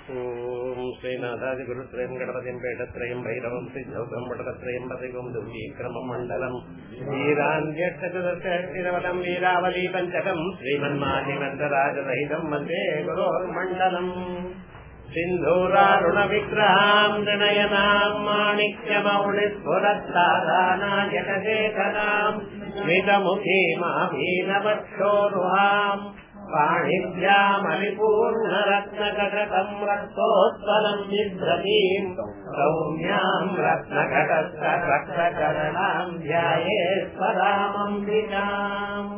ഓം ശ്രീനാഥാദി ഗുരുത്രയം ഗണപതിം പേടത്രയം ഭൈരവം സിദ്ധൗകം വടത്രയം പതികം ദുർഗീക്രമം മണ്ഡലം വീരാന്ത്യഷ്ടചതുർത്തിരവതം വീരാവലി പഞ്ചകം ശ്രീമന്മാതിമന്തരാജരഹിതം വന്ദേ ഗുരോർമണ്ഡലം സിന്ധൂരാരുണ വിഗ്രഹാം നയനാം മാണിക്യമൗളിസ്ഫുരത്താരാനായകശേഖരാം സ്മിതമുഖീമാഭീനവക്ഷോരുഹാം पाणिभ्यामलिपूर्णरत्नकटकम् रक्तोत्पलम् बिभ्रतीम् सौम्याम् रत्नकटस्थ रक्तकरणाम् ध्यायेश्वरामम्बिकाम्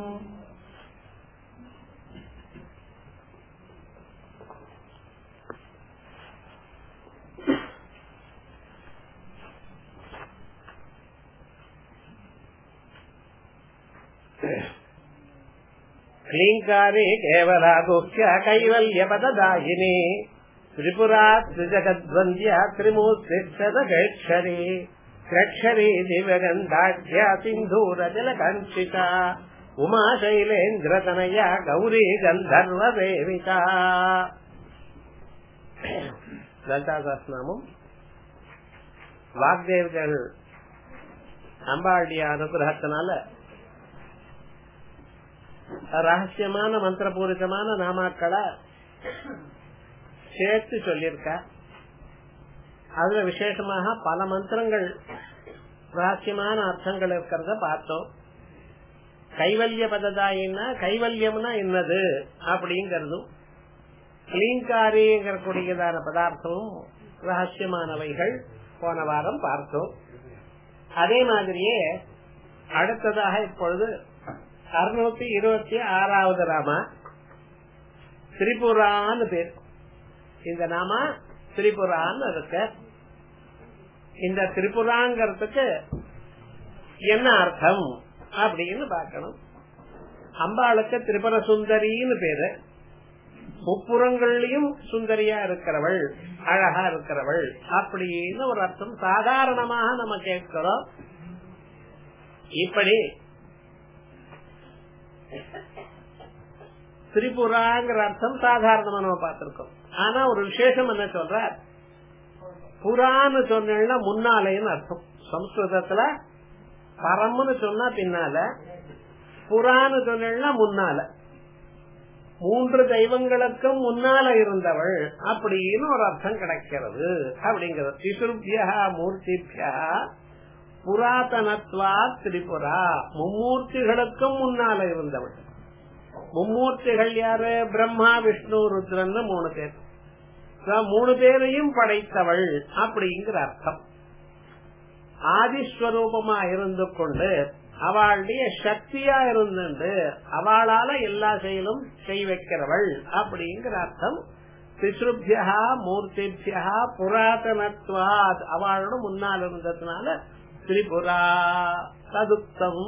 क्लीङ्कारे केवला गुह्य कैवल्यपददायिने त्रिपुरा त्रिजगद्वन्द्या त्रिमूर्तिक्षरी त्रक्षरी दिव्यगन्धाढ्या सिन्धूरजलकञ्चिता उमाशैलेन्द्रतनया गौरी गन्धर्वदेविका லலிதாசாஸ்திரமும் வாக்தேவர்கள் அம்பாளுடைய அனுகிரகத்தினால ரகசியமான மந்திரபூரிதமான நாமாக்களை சேர்த்து சொல்லியிருக்க அதுல விசேஷமாக பல மந்திரங்கள் ரகசியமான அர்த்தங்கள் இருக்கிறத பார்த்தோம் கைவல்ய பததாயின்னா கைவல்யம்னா என்னது அப்படிங்கறதும் கிளீங்காரிங்கிற கூடியதான பதார்த்தமும் ரகசியமானவைகள் போன வாரம் பார்த்தோம் அதே மாதிரியே அடுத்ததாக இப்பொழுது அறுநூத்தி இருபத்தி ஆறாவது ராமா திரிபுரான்னு பேர் இந்த நாம திரிபுரான்னு இருக்கு இந்த திரிபுராங்கிறதுக்கு என்ன அர்த்தம் அப்படின்னு பார்க்கணும் அம்பாளுக்கு திரிபுர சுந்தரின்னு பேரு முப்புறங்கள்லயும் சுந்தரியா இருக்கிறவள் அழகா இருக்கிறவள் அப்படின்னு ஒரு அர்த்தம் சாதாரணமாக நம்ம கேட்கிறோம் இப்படி திரிபுராங்கிற அர்த்தம் சாதாரணமா நம்ம பார்த்திருக்கோம் ஆனா ஒரு விசேஷம் என்ன சொல்ற புறான்னு சொன்னா முன்னாலேன்னு அர்த்தம் சம்ஸ்கிருதத்துல பரம்னு சொன்னா பின்னால புறான்னு சொன்னா முன்னால மூன்று தெய்வங்களுக்கும் முன்னால இருந்தவள் அப்படின்னு ஒரு அர்த்தம் கிடைக்கிறது அப்படிங்கிறது திசுபியா மூர்த்திபியா புராதனத்வா திரிபுரா மும்மூர்த்திகளுக்கும் முன்னால இருந்தவள் மும்மூர்த்திகள் யாரு பிரம்மா விஷ்ணு ருத்ரன் மூணு பேர் மூணு பேரையும் படைத்தவள் அப்படிங்கிற அர்த்தம் ஆதிஸ்வரூபமா இருந்து கொண்டு அவளுடைய சக்தியா இருந்து அவளால எல்லா செயலும் செய் வைக்கிறவள் அப்படிங்கிற அர்த்தம் திசுபியா மூர்த்திபியா புராதனத்வாத் அவளோட முன்னால் இருந்ததுனால திரிபுரா ததுக்தம்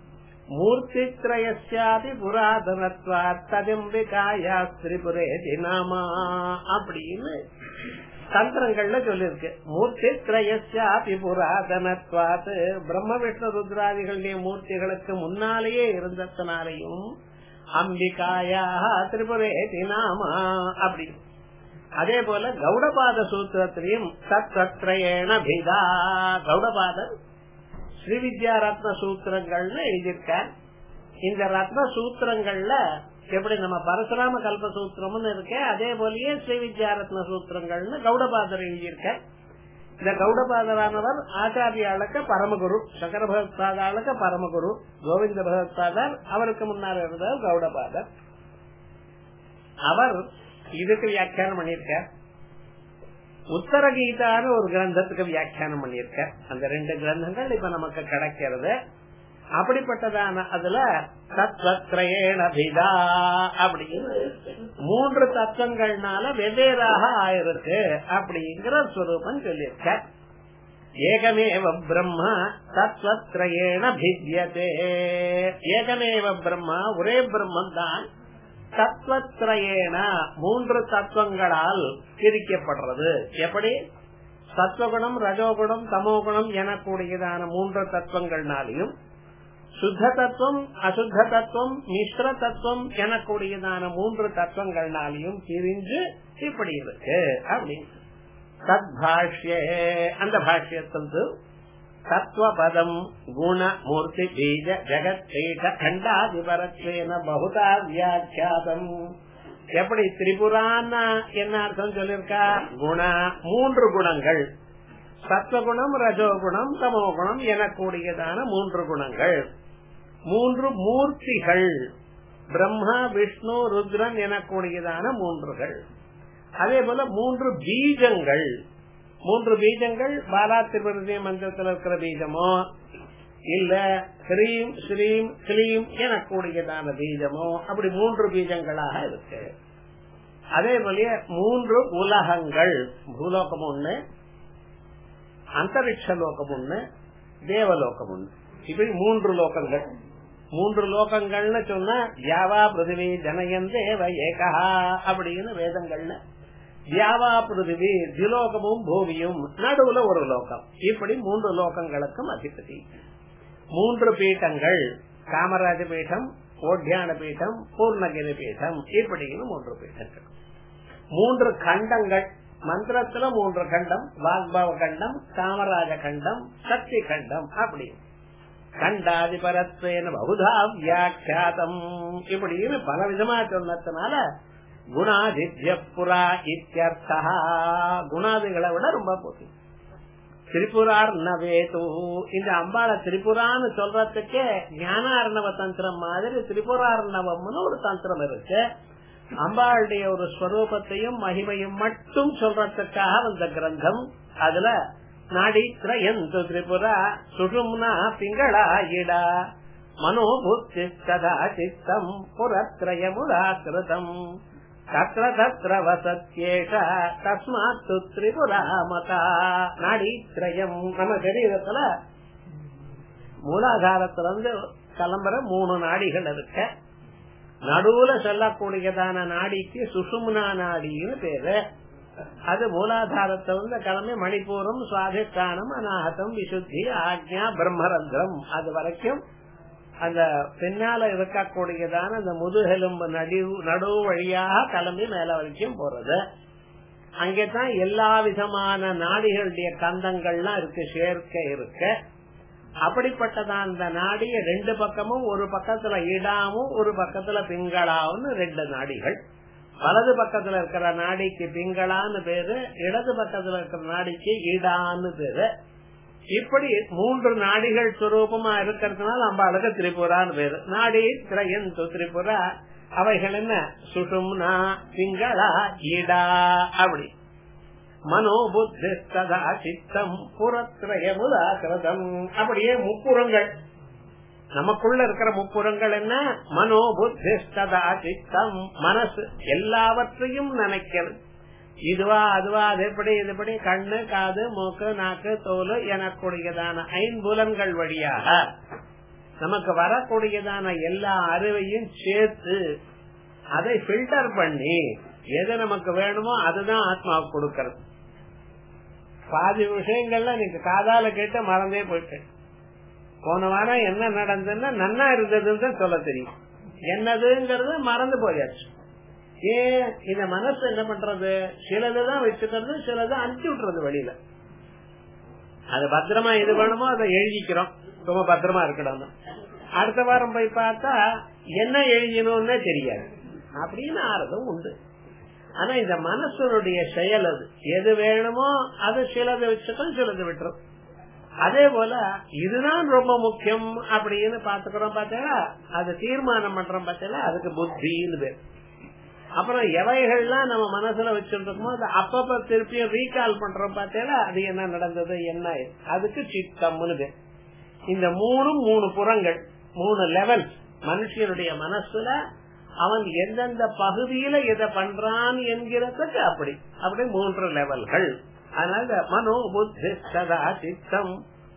மூர்த்தித்ரயசாதி புராதனத்வாத் ததிம்பிகாயா திரிபுரே தினாமா அப்படின்னு தந்திரங்கள்ல சொல்லிருக்கு மூர்த்தி திரயசாபி புராதனத்வாத் பிரம்ம விஷ்ணு ருத்ராதிகளுடைய மூர்த்திகளுக்கு முன்னாலேயே இருந்ததுனாலையும் அம்பிகாயா திரிபுரே தினாமா அப்படி அதே போல கௌடபாத சூத்திரத்திலையும் தத்ரயேண பிதா கௌடபாதர் ஸ்ரீ வித்யா ரத்ன சூத்திரங்கள்னு எழுதியிருக்கார் இந்த ரத்ன சூத்திரங்கள்ல எப்படி நம்ம பரசுராம கல்ப சூத்திரம்னு இருக்க அதே போலயே ஸ்ரீ வித்யா ரத்ன சூத்திரங்கள்னு கௌடபாதர் எழுதியிருக்க இந்த கௌடபாதரானவர் ஆச்சாரியாளுக்கு பரமகுரு சங்கர பகவத்பாதாளுக்கு பரமகுரு கோவிந்த பகவத்பாதர் அவருக்கு முன்னால் இருந்தவர் கௌடபாதர் அவர் இதுக்கு வியாக்கியானம் பண்ணியிருக்கார் உத்தர கீதான்னு ஒரு கிரந்தத்துக்கு வியாக்கியானம் பண்ணியிருக்க அந்த ரெண்டு கிரந்தங்கள் இப்ப நமக்கு கிடைக்கிறது அப்படிப்பட்டதான அதுல தத்வத்ரேணபிதா அப்படின்னு மூன்று தத்துவங்கள்னால வெவ்வேறாக ஆயிருக்கு அப்படிங்கிற ஸ்வரூபம் சொல்லியிருக்க ஏகமேவ பிரம்ம தத்வத்ரேண பித்யதே ஏகமேவ பிரம்மா ஒரே பிரம்மன் தான் தத்வத்ரயேன மூன்று தத்துவங்களால் பிரிக்கப்படுறது எப்படி சத்வகுணம் ரஜோகுணம் தமோகுணம் எனக்கூடியதான மூன்று தத்துவங்கள்னாலையும் சுத்த தத்துவம் அசுத்த தத்துவம் மிஸ்ர தத்துவம் எனக்கூடியதான மூன்று தத்துவங்கள்னாலையும் பிரிஞ்சு இப்படி இருக்கு அப்படின்னு தத் பாஷ்ய அந்த பாஷ்யத்திலிருந்து தத்துவபதம் குண மூர்த்தி பீஜ ஜெகத் பீட கண்டாதிபரத்வேன பகுதா வியாக்கியாதம் எப்படி திரிபுரான்னா என்ன அர்த்தம் சொல்லிருக்கா குண மூன்று குணங்கள் சத்வகுணம் ரஜோகுணம் தமோகுணம் எனக்கூடியதான மூன்று குணங்கள் மூன்று மூர்த்திகள் பிரம்மா விஷ்ணு ருத்ரன் எனக்கூடியதான மூன்றுகள் அதே போல மூன்று பீஜங்கள் மூன்று பீஜங்கள் பாலா திருவிருதிய மந்திரத்தில் இருக்கிற பீஜமோ இல்ல ஹ்ரீம் ஸ்ரீம் கிளீம் எனக்கூடியதான பீஜமோ அப்படி மூன்று பீஜங்களாக இருக்கு அதே போல மூன்று உலகங்கள் பூலோகம் ஒண்ணு அந்தரிக்ஷ லோகம் ஒண்ணு தேவலோகம் ஒண்ணு இப்படி மூன்று லோகங்கள் மூன்று லோகங்கள்னு சொன்னா யாவா பிருத்திவி ஜனயன் தேவ ஏகா அப்படின்னு வேதங்கள்ல தியாவா பிருத்திவி திலோகமும் பூமியும் நடுவுல ஒரு லோகம் இப்படி மூன்று லோகங்களுக்கும் அதிபதி மூன்று பீட்டங்கள் காமராஜ பீட்டம் ஓட்டியான பீட்டம் பூர்ணகிரி பீட்டம் இப்படின்னு மூன்று பீட்டங்கள் மூன்று கண்டங்கள் மந்திரத்துல மூன்று கண்டம் வாக்பவ கண்டம் காமராஜ கண்டம் சக்தி கண்டம் அப்படி கண்டாதிபரத்வேன பகுதா வியாக்கியாதம் இப்படின்னு பல விதமா சொன்னதுனால குணாதித்ய புறா இத்தியர்த்தா குணாதிகளை விட ரொம்ப போட்டி திரிபுரார் நவேது இந்த அம்பாள திரிபுரான்னு சொல்றதுக்கே ஞானார்ணவ தந்திரம் மாதிரி திரிபுரார்ணவம்னு ஒரு தந்திரம் இருக்கு அம்பாளுடைய ஒரு ஸ்வரூபத்தையும் மகிமையும் மட்டும் சொல்றதுக்காக வந்த கிரந்தம் அதுல நாடி திரயந்து திரிபுரா சுஷும்னா பிங்களா இடா மனோபுத்தி சதா சித்தம் புறத்ரயமுதா கிருதம் தத்ர தத்ர வசத்யேஷ தஸ்மாத் திரிபுரா மதா நாடி திரயம் நம்ம சரீரத்துல மூலாதாரத்துல இருந்து கிளம்புற மூணு நாடிகள் இருக்க நடுவுல சொல்லக்கூடியதான நாடிக்கு சுஷும்னா நாடின்னு பேரு அது மூலாதாரத்தை வந்து கிளம்பி மணிப்பூரம் சுவாதிஷ்டானம் அநாகதம் விசுத்தி ஆக்ஞா பிரம்மரந்திரம் அது வரைக்கும் அந்த பின்னால இருக்கக்கூடியதான அந்த முதுகெலும்பு நடுவு நடுவு வழியாக கிளம்பி மேல வரைக்கும் போறது அங்கேதான் எல்லா விதமான நாடிகளுடைய கந்தங்கள்லாம் இருக்கு சேர்க்கை இருக்கு அப்படிப்பட்டதான் அந்த நாடிய ரெண்டு பக்கமும் ஒரு பக்கத்துல இடாமும் ஒரு பக்கத்துல பிங்களாவும் ரெண்டு நாடிகள் வலது பக்கத்துல இருக்கிற நாடிக்கு பிங்களான்னு பேரு இடது பக்கத்துல இருக்கிற நாடிக்கு இடான்னு பேரு இப்படி மூன்று நாடிகள் சுரூபமா இருக்கிறதுனால அம்பாளுக்கு திரிபுரான்னு பேரு நாடி திரையந்து திரிபுரா அவைகள் என்ன சுஷும்னா பிங்களா இடா அப்படி மனோபுத்தி சதா சித்தம் புறத்திரயமுதா கிருதம் அப்படியே முப்புறங்கள் நமக்குள்ள இருக்கிற முப்புறங்கள் என்ன மனோபுத்தி சதா சித்தம் மனசு எல்லாவற்றையும் நினைக்கிறது இதுவா அதுவா அது எப்படி இதுபடி கண்ணு காது மூக்கு நாக்கு தோல் எனக்கூடியதான ஐம்புலன்கள் வழியாக நமக்கு வரக்கூடியதான எல்லா அறிவையும் சேர்த்து அதை பில்டர் பண்ணி எது நமக்கு வேணுமோ அதுதான் ஆத்மாவுக்கு கொடுக்கறது பாதி விஷயங்கள்ல நீங்க காதால கேட்டு மறந்தே போயிட்டேன் போன வாரம் என்ன நடந்ததுன்னா நன்னா இருந்ததுன்னு தான் சொல்ல தெரியும் என்னதுங்கிறது மறந்து போயாச்சு ஏன் இந்த மனசு என்ன பண்றது சிலதுதான் வச்சுக்கிறது சிலது அனுப்பிச்சு விட்டுறது வெளியில அது பத்திரமா எது வேணுமோ அதை எழுதிக்கிறோம் ரொம்ப பத்திரமா இருக்கணும் அடுத்த வாரம் போய் பார்த்தா என்ன எழுதினோம்னே தெரியாது அப்படின்னு ஆறதும் உண்டு ஆனா இந்த மனசனுடைய செயல் அது எது வேணுமோ அது சிலது வச்சுக்கும் சிலது விட்டுரும் அதே போல இதுதான் ரொம்ப முக்கியம் அப்படின்னு பாத்துக்கிறோம் பார்த்தா அது தீர்மானம் பண்றோம் பார்த்தா அதுக்கு புத்தின்னு பேர் அப்புறம் எவைகள்லாம் நம்ம மனசுல வச்சிருக்கோமோ அதை அப்பப்ப திருப்பியும் ரீகால் பண்றோம் பார்த்தா அது என்ன நடந்தது என்ன அதுக்கு சித்தம்னு பேர் இந்த மூணும் மூணு புறங்கள் மூணு லெவல் மனுஷனுடைய மனசுல அவன் எந்தெந்த பகுதியில எதை பண்றான் என்கிறதுக்கு அப்படி அப்படி மூன்று லெவல்கள் அதனால மனோ புத்தி சதா சித்தம்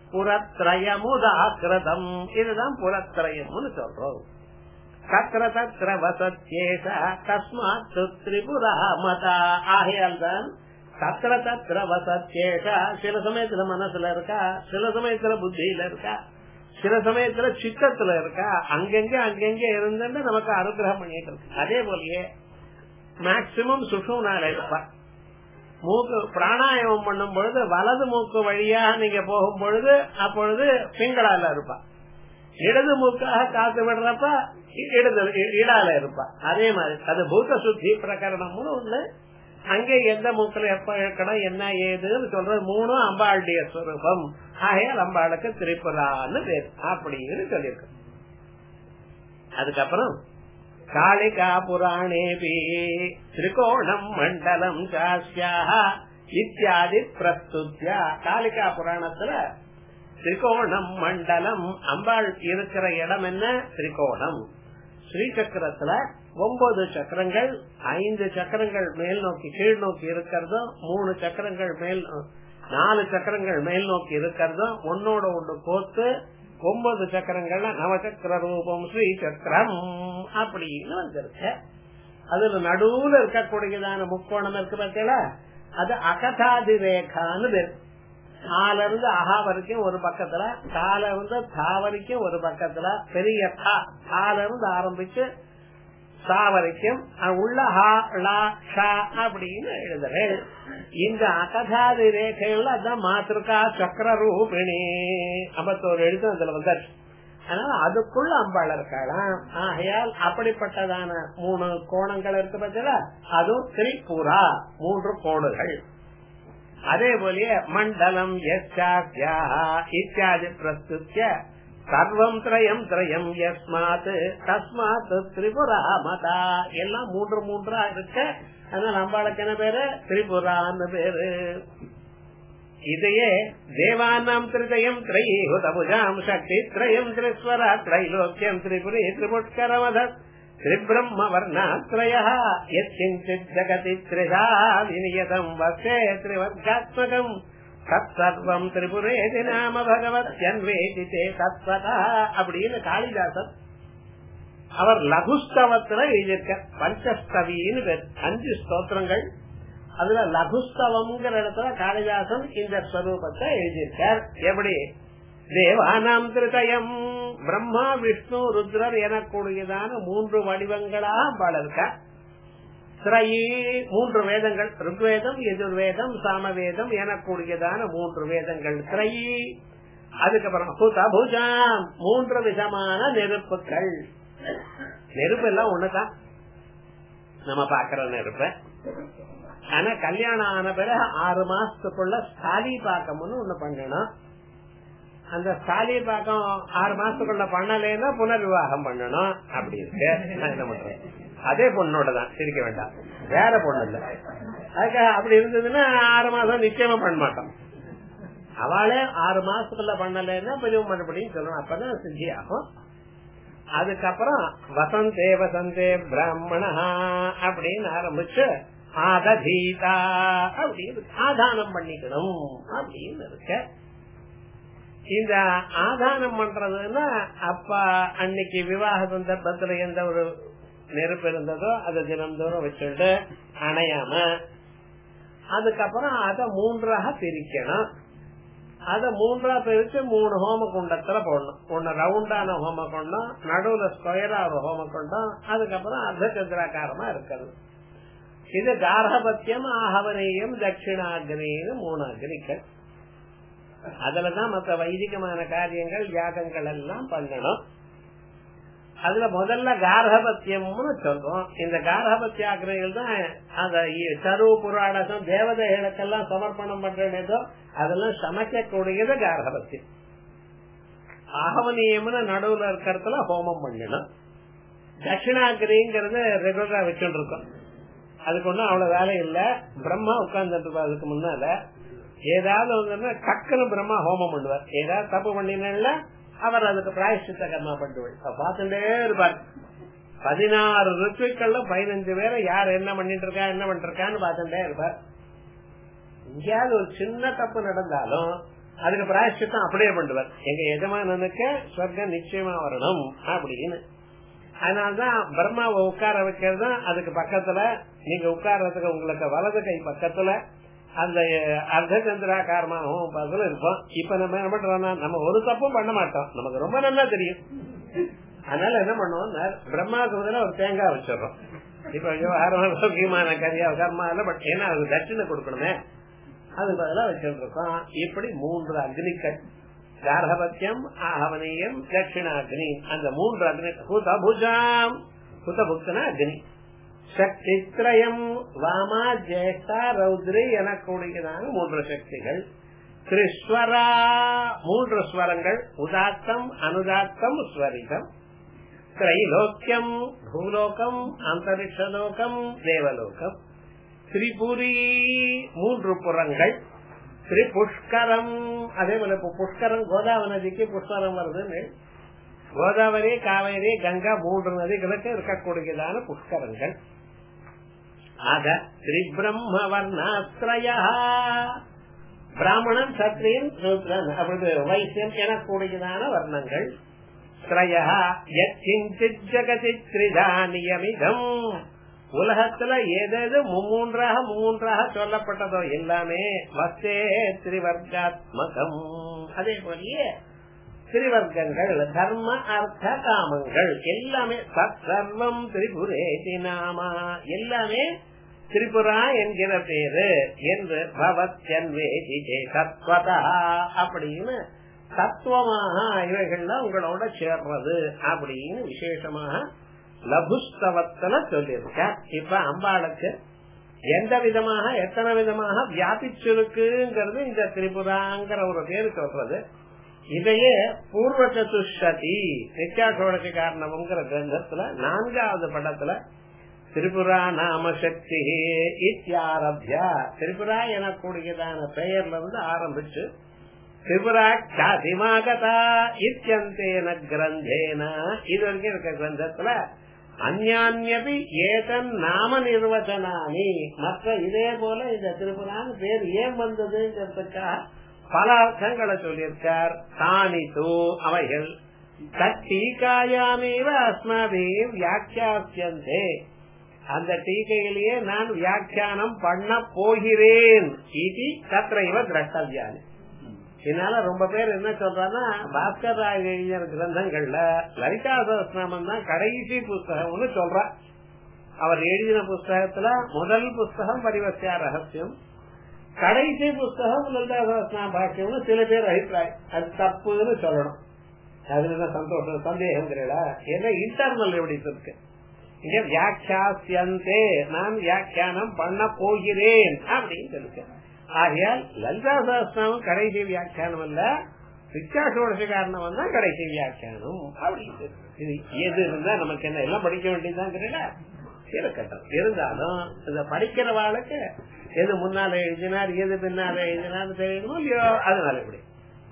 புறத்திரயமுதாக்கிரதம் இதுதான் புறத்திரயம்னு சொல்றோம் தத்திர தத்திர வசத்யேஷ தஸ்மாத் திரிபுரா மதா ஆகையால் தான் தத்திர தத்திர வசத்யேஷ சில சமயத்துல மனசுல இருக்கா சில சமயத்துல புத்தியில இருக்கா சில சமயத்துல சித்தத்துல இருக்கா அங்கங்க அங்கங்க இருந்துட்டு நமக்கு அனுகிரகம் பண்ணிட்டு இருக்கு அதே போலயே மேக்சிமம் சுஷும்னால இருப்பா மூக்கு பிராணாயாமம் பண்ணும் பொழுது வலது மூக்கு வழியாக நீங்க போகும் பொழுது அப்பொழுது பிங்களால இருப்பா இடது மூக்காக காத்து விடுறப்ப இடது இடால இருப்பா அதே மாதிரி அது பூத சுத்தி பிரகரணம்னு ஒண்ணு அங்கே எந்த மூக்கில் எப்ப இருக்கணும் என்ன ஏதுன்னு சொல்றது மூணும் அம்பாளுடைய ஸ்வரூபம் ஆகையால் அம்பாளுக்கு திரிபுரான்னு பேர் அப்படின்னு சொல்லியிருக்கு அதுக்கப்புறம் காளிகா புராணேபி திரிகோணம் மண்டலம் சாஸ்யா இத்தியாதி பிரஸ்துத்யா காளிகா புராணத்துல திரிகோணம் மண்டலம் அம்பாள் இருக்கிற இடம் என்ன திரிகோணம் ஸ்ரீசக்கரத்துல ஒன்பது சக்கரங்கள் ஐந்து சக்கரங்கள் மேல் நோக்கி கீழ் நோக்கி இருக்கிறதும் மூணு சக்கரங்கள் மேல் நாலு சக்கரங்கள் மேல் நோக்கி இருக்கிறதும் ஒன்னோட ஒண்ணு கோத்து ஒன்பது சக்கரங்கள்ல நவசக்கர ரூபம் ஸ்ரீ சக்கரம் அப்படின்னு வந்திருக்கு அதுல நடுவுல இருக்கக்கூடியதான முக்கோணம் இருக்கு பார்த்தீங்களா அது அகதாதி ரேகான்னு பேர் ஆல இருந்து அஹா வரைக்கும் ஒரு பக்கத்துல கால இருந்து தா வரைக்கும் ஒரு பக்கத்துல பெரிய தா தால இருந்து ஆரம்பிச்சு சா வரைக்கும் உள்ள ஹா லா ஷா அப்படின்னு எழுதுறேன் இந்த அகதாதி ரேகைகள்ல அதான் மாத்திருக்கா சக்கர ரூபிணி ஐம்பத்தோரு எழுத்து அதுல வந்தாச்சு அதனால அதுக்குள்ள அம்பாள் இருக்கலாம் ஆகையால் அப்படிப்பட்டதான மூணு கோணங்கள் இருக்கு பார்த்தீங்களா அதுவும் திரிபுரா மூன்று கோடுகள் அதே போலயே மண்டலம் இத்தியாதி பிரஸ்துத்திய சர்வம் திரயம் திரயம் யஸ்மாத் தஸ்மாத் திரிபுரா மதா எல்லாம் மூன்று மூன்றா இருக்க அதனால அம்பாளுக்கு என்ன பேரு திரிபுரான்னு பேரு இதையே தேவானாம் திருதயம் திரையுதபுஜாம் சக்தி திரயம் திரிஸ்வரா திரைலோக்கியம் திரிபுரி திரிபுட்கரமத திரிபிரம்ம வர்ணாத்ரய யத்கிஞ்சித் ஜகதி திரிதா விநியதம் வசே திரிவர்காத்மகம் தற்சர்வம் திரிபுரேதி நாம பகவத் அன்வேதித்தே தத்வதா அப்படின்னு காளிதாசன் அவர் லகுஸ்தவத்துல எழுதியிருக்க பஞ்சஸ்தவின்னு பேர் அஞ்சு ஸ்தோத்திரங்கள் அதுல லகுஸ்தவம்ங்கிற இடத்துல காளிதாசன் இந்த ஸ்வரூபத்தை எழுதியிருக்கார் எப்படி தேவானாம் திருதயம் பிரம்மா விஷ்ணு ருத்ரர் எனக்கூடியதான மூன்று வடிவங்களா பாடல்க திரையி மூன்று வேதங்கள் ருக்வேதம் எதிர்வேதம் சாமவேதம் எனக்கூடியதான மூன்று வேதங்கள் திரையி அதுக்கப்புறம் புதபுஜாம் மூன்று விதமான நெருப்புகள் நெருப்பு எல்லாம் ஒண்ணுதான் நம்ம பாக்குற நெருப்ப ஆனா கல்யாணம் ஆன பிறகு ஆறு மாசத்துக்குள்ள ஸ்தாலி பாக்கம்னு ஒண்ணு பண்ணணும் அந்த ஸ்தாலி பாக்கம் ஆறு மாசத்துக்குள்ள பண்ணலைன்னா புனர்விவாகம் பண்ணணும் அப்படி இருக்கு நான் என்ன பண்றேன் அதே பொண்ணோட தான் சிரிக்க வேண்டாம் வேற பொண்ணு இல்ல அதுக்காக அப்படி இருந்ததுன்னா ஆறு மாசம் நிச்சயமா பண்ண மாட்டோம் அவளே ஆறு மாசத்துக்குள்ள பண்ணலைன்னா பதிவு மறுபடியும் சொல்லணும் அப்பதான் சித்தி ஆகும் அதுக்கப்புறம் வசந்தே வசந்தே பிராமணா அப்படின்னு ஆரம்பிச்சு ஆதீதா அப்படின்னு ஆதானம் பண்ணிக்கணும் அப்படின்னு இருக்க இந்த ஆதானம் பண்றதுன்னா அப்ப அன்னைக்கு விவாக சந்தர்ப்பத்துல எந்த ஒரு நெருப்பு இருந்ததோ அதை தினந்தோறும் வச்சுட்டு அணையாம அதுக்கப்புறம் அதை மூன்றாக பிரிக்கணும் அத மூன்றா பிரிச்சு மூணு ஹோம குண்டத்துல போடணும் ஒன்னு ரவுண்டான ஹோம குண்டம் நடுவுல ஸ்கொயரா ஒரு ஹோம குண்டம் அதுக்கப்புறம் அர்த்த சந்திராக்காரமா இருக்கிறது இது கார்கபத்தியம் ஆகவனேயம் தட்சிணாகினின்னு மூணு அக்னிகள் அதுலதான் மற்ற வைதிகமான காரியங்கள் யாகங்கள் எல்லாம் பண்ணணும் அதுல முதல்ல கார்கபத்தியம்னு சொல்றோம் இந்த கார்கபத்தியாகிரைகள் தான் அந்த சரு புராணம் தேவதைகளுக்கெல்லாம் சமர்ப்பணம் பண்றேனேதோ அதெல்லாம் சமைக்கக்கூடியது கார்கபத்தியம் ஆகவனியம்னு நடுவுல இருக்கிறதுல ஹோமம் பண்ணணும் தட்சிணாகிரிங்கிறது ரெகுலரா வச்சுட்டு இருக்கோம் அதுக்கு ஒண்ணும் அவ்வளவு வேலை இல்ல பிரம்மா உட்கார்ந்துட்டு அதுக்கு முன்னால ஏதாவது வந்து டக்குனு பிரம்மா ஹோமம் பண்ணுவார் ஏதாவது தப்பு பண்ணினா அவர் அதுக்கு பிராயசித்த கர்மா பண்ணுவார் பார்த்துட்டே இருப்பார் பதினாறு ருத்துக்கள்ல பதினஞ்சு பேரை யார் என்ன பண்ணிட்டு இருக்கா என்ன பண்ணிருக்கான்னு பார்த்துட்டே இருப்பார் எங்கேயாவது ஒரு சின்ன தப்பு நடந்தாலும் அதுக்கு பிராயசித்தம் அப்படியே பண்ணுவார் எங்க எஜமானனுக்கு சொர்க்கம் நிச்சயமா வரணும் அப்படின்னு அதனாலதான் பிரம்மாவை உட்கார வைக்கிறது அதுக்கு பக்கத்துல நீங்க உட்கார்றதுக்கு உங்களுக்கு வலது கை பக்கத்துல அந்த அர்த்த சந்திராகாரமாகவும் பதில் இருப்போம் இப்ப நம்ம என்ன பண்றோம்னா நம்ம ஒரு தப்பும் பண்ண மாட்டோம் நமக்கு ரொம்ப நல்லா தெரியும் அதனால என்ன பண்ணுவோம் பிரம்மாவுக்கு முதல்ல ஒரு தேங்காய் வச்சிடறோம் இப்ப விவகாரம் சௌக்கியமான கரியா கர்மா இல்ல பட் ஏன்னா அது தட்சிணை கொடுக்கணுமே அது பதிலா வச்சுட்டு இருக்கோம் இப்படி மூன்று அக்னிகள் கார்கபத்தியம் ஆகவனியம் தட்சிணாக்னி அந்த மூன்று அக்னி புதபுஜாம் புதபுக்தனா அக்னி சக்தி திரயம் வாமா ஜேஷ்டா ரௌத்ரி எனக்கூடியதான மூன்று சக்திகள் திரிஸ்வரா மூன்று ஸ்வரங்கள் உதாத்தம் அனுதாத்தம் ஸ்வரிதம் திரைலோக்கியம் பூலோகம் அந்தரிக்ஷலோகம் தேவலோகம் திரிபுரி மூன்று புறங்கள் திரிபுஷ்கரம் அதே போல இப்ப புஷ்கரம் கோதாவரி நதிக்கு புஷ்கரம் வருதுன்னு கோதாவரி காவேரி கங்கா மூன்று நதிகளுக்கு இருக்கக்கூடியதான புஷ்கரங்கள் ஆக திரிபிரம்ம வர்ணாஸ்திரயா பிராமணன் சத்திரியன் சூத்ரன் அப்படி வைசியம் எனக்கூடியதான வர்ணங்கள் ஸ்ரயா யத்கிஞ்சித் ஜகதி த்ரிதா நியமிதம் உலகத்துல எதது மும்மூன்றாக மூன்றாக சொல்லப்பட்டதோ எல்லாமே வஸ்தே திரிவர்காத்மகம் அதே போலயே திரிவர்க்கங்கள் தர்ம அர்த்த காமங்கள் எல்லாமே சர்வம் திரிபுரேதி நாமா எல்லாமே திரிபுரா என்கிற பேரு என்று பவத்யன் வேதி தத்வதா அப்படின்னு தத்துவமாக இவைகள்லாம் உங்களோட சேர்றது அப்படின்னு விசேஷமாக லகுஸ்தவத்துல சொல்லியிருக்க இப்ப அம்பாளுக்கு எந்த விதமாக எத்தனை விதமாக வியாபிச்சிருக்குங்கிறது இந்த திரிபுராங்கிற ஒரு பேரு சொல்றது இதையே பூர்வ சதுஷதி நித்யாசோழக்கு காரணம்ங்கிற கிரந்தத்துல நான்காவது படத்துல திரிபுரா நாம சக்தி இத்தியாரபியா திரிபுரா எனக்கூடியதான பெயர்ல இருந்து ஆரம்பிச்சு திரிபுரா சாதிமாகதா இத்தியந்தேன கிரந்தேன இது வரைக்கும் இருக்க கிரந்தத்துல அந்யான்யபி ஏதன் நாம நிர்வச்சனானி மற்ற இதே போல இந்த திரிபுரான்னு பேர் ஏன் வந்ததுங்கிறதுக்காக பல அர்த்தங்களை சொல்லியிருக்கார் தானித்து அவைகள் தீகாயாமேவ அஸ்மாபி வியாக்கியாசியந்தே அந்த டீகையிலேயே நான் வியாக்கியானம் பண்ண போகிறேன் இது தத்ரைவ திரஷ்டவியானி இதனால ரொம்ப பேர் என்ன சொல்றாங்கன்னா பாஸ்கர் ராய் எழுதிய கிரந்தங்கள்ல லலிதா சகஸ்நாமம் தான் கடைசி புஸ்தகம்னு சொல்ற அவர் எழுதின புஸ்தகத்துல முதல் புஸ்தகம் பரிவசியா ரகசியம் கடைசி புஸ்தகம் லலிதா சகஸ்நாம பாக்கியம்னு சில பேர் அபிப்பிராயம் அது தப்புன்னு சொல்லணும் அதுல சந்தோஷம் சந்தேகம் தெரியல ஏன்னா இன்டர்னல் எப்படி இருக்கு இங்க வியாக்கியாசியந்தே நான் வியாக்கியானம் பண்ண போகிறேன் அப்படின்னு சொல்லிருக்கேன் ஆகையால் லலிதா சகஸ்நாமம் கடைசி வியாக்கியானம் அல்ல வித்தியாசோட காரணம் தான் கடைசி வியாக்கியானம் அப்படின்னு இது எது இருந்தா நமக்கு என்ன எல்லாம் படிக்க வேண்டியதுதான் தெரியல இருக்கட்டும் இருந்தாலும் இத படிக்கிறவாளுக்கு எது முன்னால எழுதினார் எது பின்னால எழுதினார் தெரியணுமோ இல்லையோ அதனால இப்படி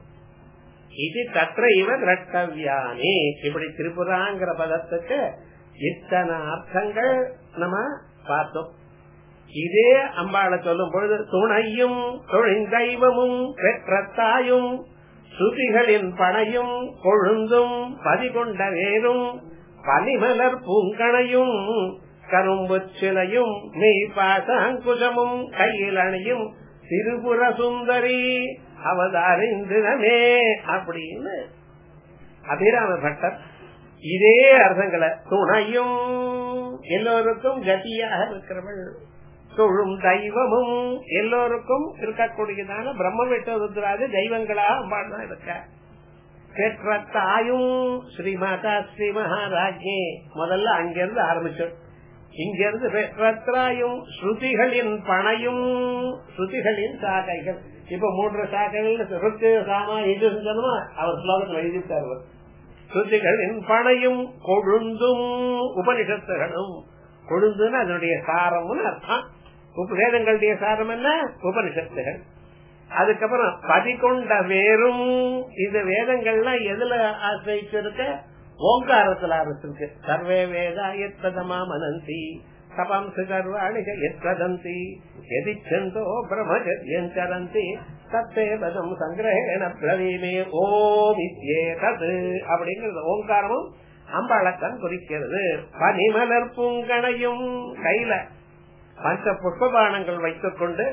இது தற்ற இவ திரட்டவியானி இப்படி திரிபுராங்கிற பதத்துக்கு இத்தனை அர்த்தங்கள் நம்ம பார்த்தோம் இதே அம்பாளை சொல்லும் பொழுது துணையும் தொழிந்தெய்வமும் பெற்றத்தாயும் சுதிகளின் படையும் கொழுந்தும் பதிகொண்ட வேரும் பனிமலர் பூங்கணையும் கரும்பு சிலையும் மெய் பாசாங்குசமும் கையில் அணியும் திருபுர சுந்தரி அவதாரிந்திரமே அப்படின்னு அபிராம பட்டர் இதே அர்த்தங்களை துணையும் எல்லோருக்கும் கதியாக இருக்கிறவள் தொழும் தெய்வமும் எல்லோருக்கும் இருக்கக்கூடியதான பிரம்ம விட்டோதுராது தெய்வங்களாக அம்பாள் தான் இருக்க பெற்ற தாயும் ஸ்ரீமாதா ஸ்ரீ மகாராஜே முதல்ல அங்கிருந்து ஆரம்பிச்சோம் இங்கிருந்து பெற்றத்தாயும் ஸ்ருதிகளின் பணையும் ஸ்ருதிகளின் சாகைகள் இப்ப மூன்று சாக்கைகள் ருக்கு சாமா இது செஞ்சோமா அவர் ஸ்லோகத்தில் எழுதிட்டார் ஸ்ருதிகளின் பணையும் கொழுந்தும் உபனிஷத்துகளும் கொழுந்துன்னு அதனுடைய சாரம்னு அர்த்தம் வேதங்களுடைய சாரம் என்ன உபனிஷத்துகள் அதுக்கப்புறம் பதிகொண்ட வேரும் இந்த வேதங்கள்லாம் எதுல ஆசிரிச்சிருக்க ஓங்காரத்துல ஆரம்பிச்சிருக்கு சர்வே வேதா எத்பதமா மனந்தி தபம் சுகர்வாணிக எத்வதந்தி எதிச்சந்தோ பிரம்மச்சரியஞ்சரந்தி தத்தேபதம் சங்கிரகேண பிரவீமே ஓம் இத்யே தது அப்படிங்கிறது ஓங்காரமும் அம்பாளத்தான் குறிக்கிறது பனிமலர் பூங்கனையும் கையில பஞ்ச புஷ்பபானங்கள் வைத்துக் கொண்டு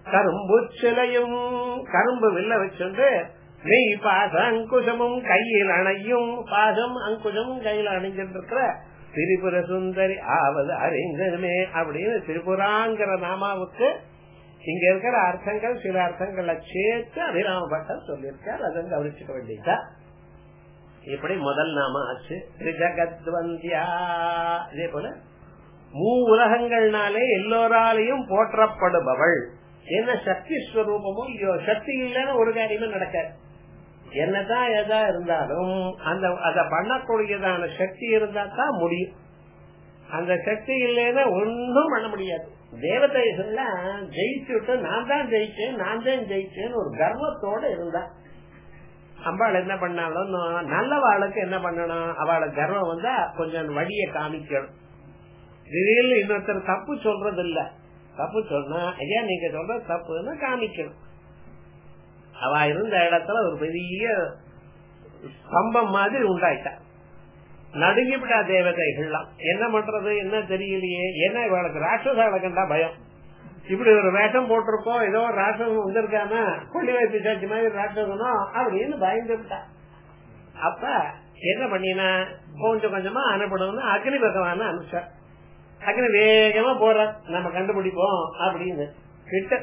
கரும்பு சிலையும் கரும்பு வில்ல வச்சுண்டு மெய் பாச அங்குசமும் கையில் அணையும் பாசம் அங்குசமும் கையில் அணிஞ்சிட்டு இருக்கிற திரிபுர சுந்தரி ஆவது அறிந்ததுமே அப்படின்னு திரிபுராங்கிற நாமாவுக்கு இங்க இருக்கிற அர்த்தங்கள் சில அர்த்தங்களை சேர்த்து அபிராம பட்டம் சொல்லியிருக்கார் அதை கவனிச்சுக்க வேண்டியதா இப்படி முதல் நாம ஆச்சு திரிஜகத்வந்தியா இதே போல மூ உலகங்கள்னாலே எல்லோராலையும் போற்றப்படுபவள் என்ன சக்தி ஸ்வரூபமும் இல்லையோ சக்தி இல்லைன்னு ஒரு காரியமும் நடக்காது என்னதான் எதா இருந்தாலும் அந்த அத பண்ணக்கூடியதான சக்தி இருந்தா தான் முடியும் அந்த சக்தி இல்லைன்னா ஒன்னும் பண்ண முடியாது தேவதைகள்லாம் ஜெயிச்சுட்டு நான் தான் ஜெயிச்சேன் நான் தான் ஜெயிச்சேன்னு ஒரு கர்வத்தோட இருந்தா அம்பாள் என்ன பண்ணாலும் நல்லவாளுக்கு என்ன பண்ணணும் அவளுக்கு கர்வம் வந்தா கொஞ்சம் வழிய காமிக்கணும் திடீர்னு இன்னொருத்தர் தப்பு சொல்றது இல்ல தப்பு சொன்னா ஐயா நீங்க சொல்றது தப்புன்னு காமிக்கணும் அவ இருந்த இடத்துல ஒரு பெரிய ஸ்தம்பம் மாதிரி உண்டாயிட்டா நடுங்கிவிட்டா தேவதைகள்லாம் என்ன பண்றது என்ன தெரியலையே என்ன இவளுக்கு ராட்சசால கண்டா பயம் இப்படி ஒரு வேஷம் போட்டிருக்கோம் ஏதோ ஒரு ராட்சசம் வந்திருக்கானா கொள்ளி வைத்து சாட்சி மாதிரி ராட்சசனும் அப்படின்னு பயந்துட்டா அப்ப என்ன பண்ணினா கொஞ்சம் கொஞ்சமா அனுப்பணும்னு அக்னி பகவான அனுப்பிச்சா அக்னி வேகமா போற நம்ம கண்டுபிடிப்போம் அப்படின்னு கிட்ட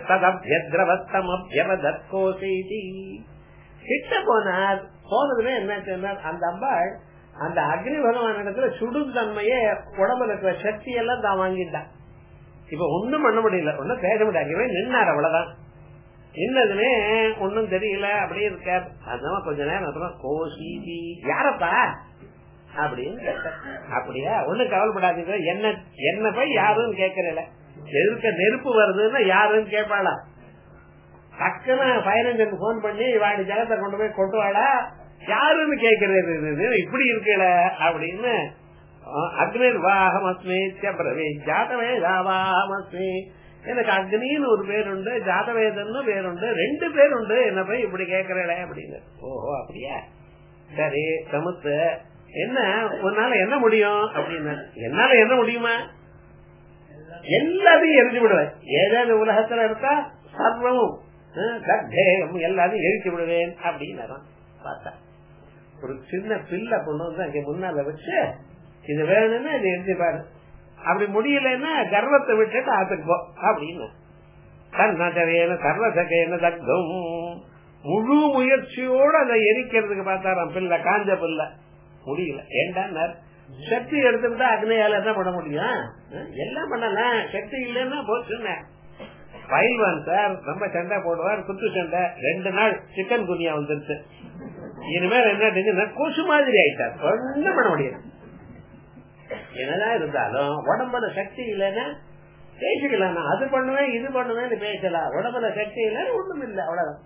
ததப்யத்ரவத்தமப்யவதற்கோசெய்தி கிட்ட போனார் போனதுமே என்ன சொன்னார் அந்த அம்பாள் அந்த அக்னி பகவான் இடத்துல சுடும் தன்மையே உடம்புல இருக்கிற சக்தி எல்லாம் தான் வாங்கிட்டான் இப்ப ஒண்ணும் பண்ண முடியல ஒன்னும் பேச முடியாது நின்னார் அவ்வளவுதான் நின்னதுமே ஒன்னும் தெரியல அப்படியே இருக்க அதனால கொஞ்ச நேரம் அப்புறம் கோசிதி யாரப்பா அப்படின்னு அப்படியா ஒண்ணும் கவலைப்படாதீங்க என்ன என்ன போய் யாருன்னு கேக்குறல எதிர்க்க நெருப்பு வருதுன்னா யாருன்னு கேட்பாளா டக்குன்னு ஃபயர் இன்ஜின் போன் பண்ணி வாடி ஜலத்தை கொண்டு போய் கொண்டு வாடா யாருன்னு கேக்குறது இப்படி இருக்கல அப்படின்னு அக்னிர் வாகமஸ்மி பிரவே ஜாதவேதா வாகமஸ்மி எனக்கு அக்னின்னு ஒரு பேர் உண்டு ஜாதவேதன்னு பேருண்டு ரெண்டு பேர் உண்டு என்ன போய் இப்படி கேக்குறல அப்படின்னு ஓஹோ அப்படியா சரி சமுத்து என்ன உன்னால என்ன முடியும் அப்படின்னு என்னால என்ன முடியுமா எல்லாத்தையும் எரிஞ்சு விடுவேன் ஏதாவது உலகத்துல இருக்கா சர்வமும் எல்லாத்தையும் எரிச்சு விடுவேன் அப்படின்னு பார்த்தா ஒரு சின்ன பிள்ளை பொண்ணு வந்து அங்க முன்னால வச்சு இது வேணும்னா இது எரிஞ்சு பாரு அப்படி முடியலன்னா கர்வத்தை விட்டுட்டு ஆத்துக்கு போ அப்படின்னு கர்ணசகையன சர்வசகையன தக்தம் முழு முயற்சியோடு அதை எரிக்கிறதுக்கு பார்த்தாராம் பிள்ளை காஞ்ச பிள்ளை முடியல ஏண்டா சக்தி எடுத்துக்கிட்டா அக்னியால என்ன பண்ண முடியும் எல்லாம் பண்ணலாம் சக்தி இல்லைன்னா போச்சுன்னு பயில்வான் சார் ரொம்ப சண்டை போடுவார் குத்து சண்டை ரெண்டு நாள் சிக்கன் குனியா வந்துருச்சு இனிமேல் என்ன கொசு மாதிரி ஆயிட்டார் ஒன்றும் பண்ண முடியாது என்னதான் இருந்தாலும் உடம்புல சக்தி இல்லைன்னா பேசிக்கலாம் நான் அது பண்ணுவேன் இது பண்ணுவேன் பேசலாம் உடம்புல சக்தி இல்லைன்னு ஒண்ணும் இல்லை அவ்வளவுதான்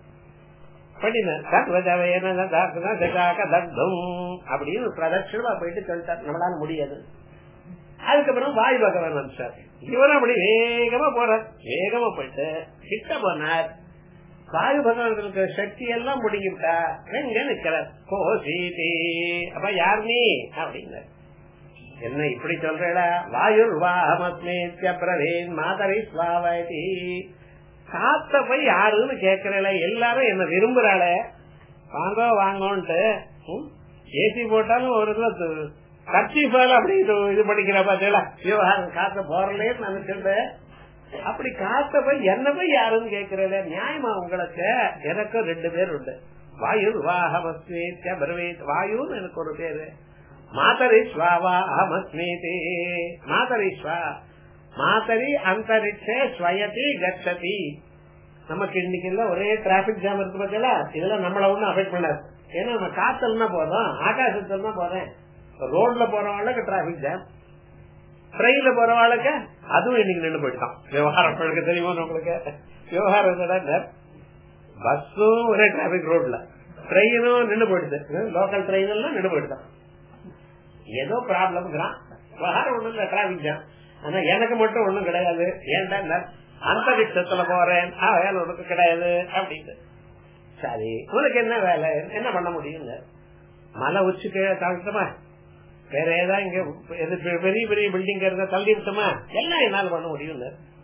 அப்படின்னு பிரதட்சணமா போயிட்டு சொல்லிட்டார் நம்மளால முடியாது அதுக்கப்புறம் வாயு பகவான் வந்துட்டார் இவரும் அப்படி வேகமா போறார் வேகமா போயிட்டு கிட்ட போனார் வாயு பகவானுக்கு சக்தி எல்லாம் முடிங்கிட்டா எங்க நிக்கிறார் கோசீதி அப்ப யார் நீ அப்படிங்க என்ன இப்படி சொல்றா வாயுர் வாஹமஸ்மேத்யப்ரவேன் மாதரை ஸ்வாவதி காத்த போய் யாருன்னு கேக்குறல எல்லாரும் என்ன விரும்புறாள வாங்க வாங்கன்ட்டு ஏசி போட்டாலும் ஒரு கட்சி போல அப்படி இது பண்ணிக்கிற பாத்தீங்களா விவகாரம் காத்த போறலேன்னு நினைச்சிட்டு அப்படி காத்த போய் என்ன போய் யாருன்னு கேக்குறல நியாயமா உங்களுக்கு எனக்கும் ரெண்டு பேர் உண்டு வாயு வாஹமஸ்மேத்யப்ரவேத் வாயுன்னு எனக்கு ஒரு பேரு மாதரிஸ்வாவா அஹமஸ்மீதி மாதரிஸ்வா மாதரி அந்தரிக்ஷே ஸ்வயதி கச்சதி நமக்கு இன்னைக்கு எல்லாம் ஒரே டிராபிக் ஜாம் இருக்கு பார்த்தீங்களா இதெல்லாம் நம்மள ஒண்ணும் அஃபெக்ட் பண்ணாது ஏன்னா நம்ம காத்தல்னா போதும் ஆகாசத்துல போறேன் ரோட்ல போறவங்களுக்கு டிராபிக் ஜாம் ட்ரெயின்ல போறவாளுக்கு அதுவும் இன்னைக்கு நின்று போயிட்டான் விவகாரம் உங்களுக்கு தெரியுமா உங்களுக்கு விவகாரம் பஸ்ஸும் ஒரே டிராபிக் ரோட்ல ட்ரெயினும் நின்று போயிடுது லோக்கல் ட்ரெயின் எல்லாம் நின்று போயிடுதான் ஏதோ ப்ராப்ளம் விவகாரம் ஒண்ணும் இல்ல டிராபிக் ஜாம் ஆனா எனக்கு மட்டும் ஒண்ணும் கிடையாது ஏன்டா அந்தரிக்ஷத்துல போறேன் வேலை உனக்கு கிடையாது அப்படின்னு சரி உனக்கு என்ன வேலை என்ன பண்ண முடியுங்க மலை உச்சிக்கு தாழ்த்தமா வேற ஏதாவது இங்க பெரிய பெரிய பில்டிங் இருந்தா தள்ளி விட்டோமா எல்லாம் என்னால பண்ண முடியும்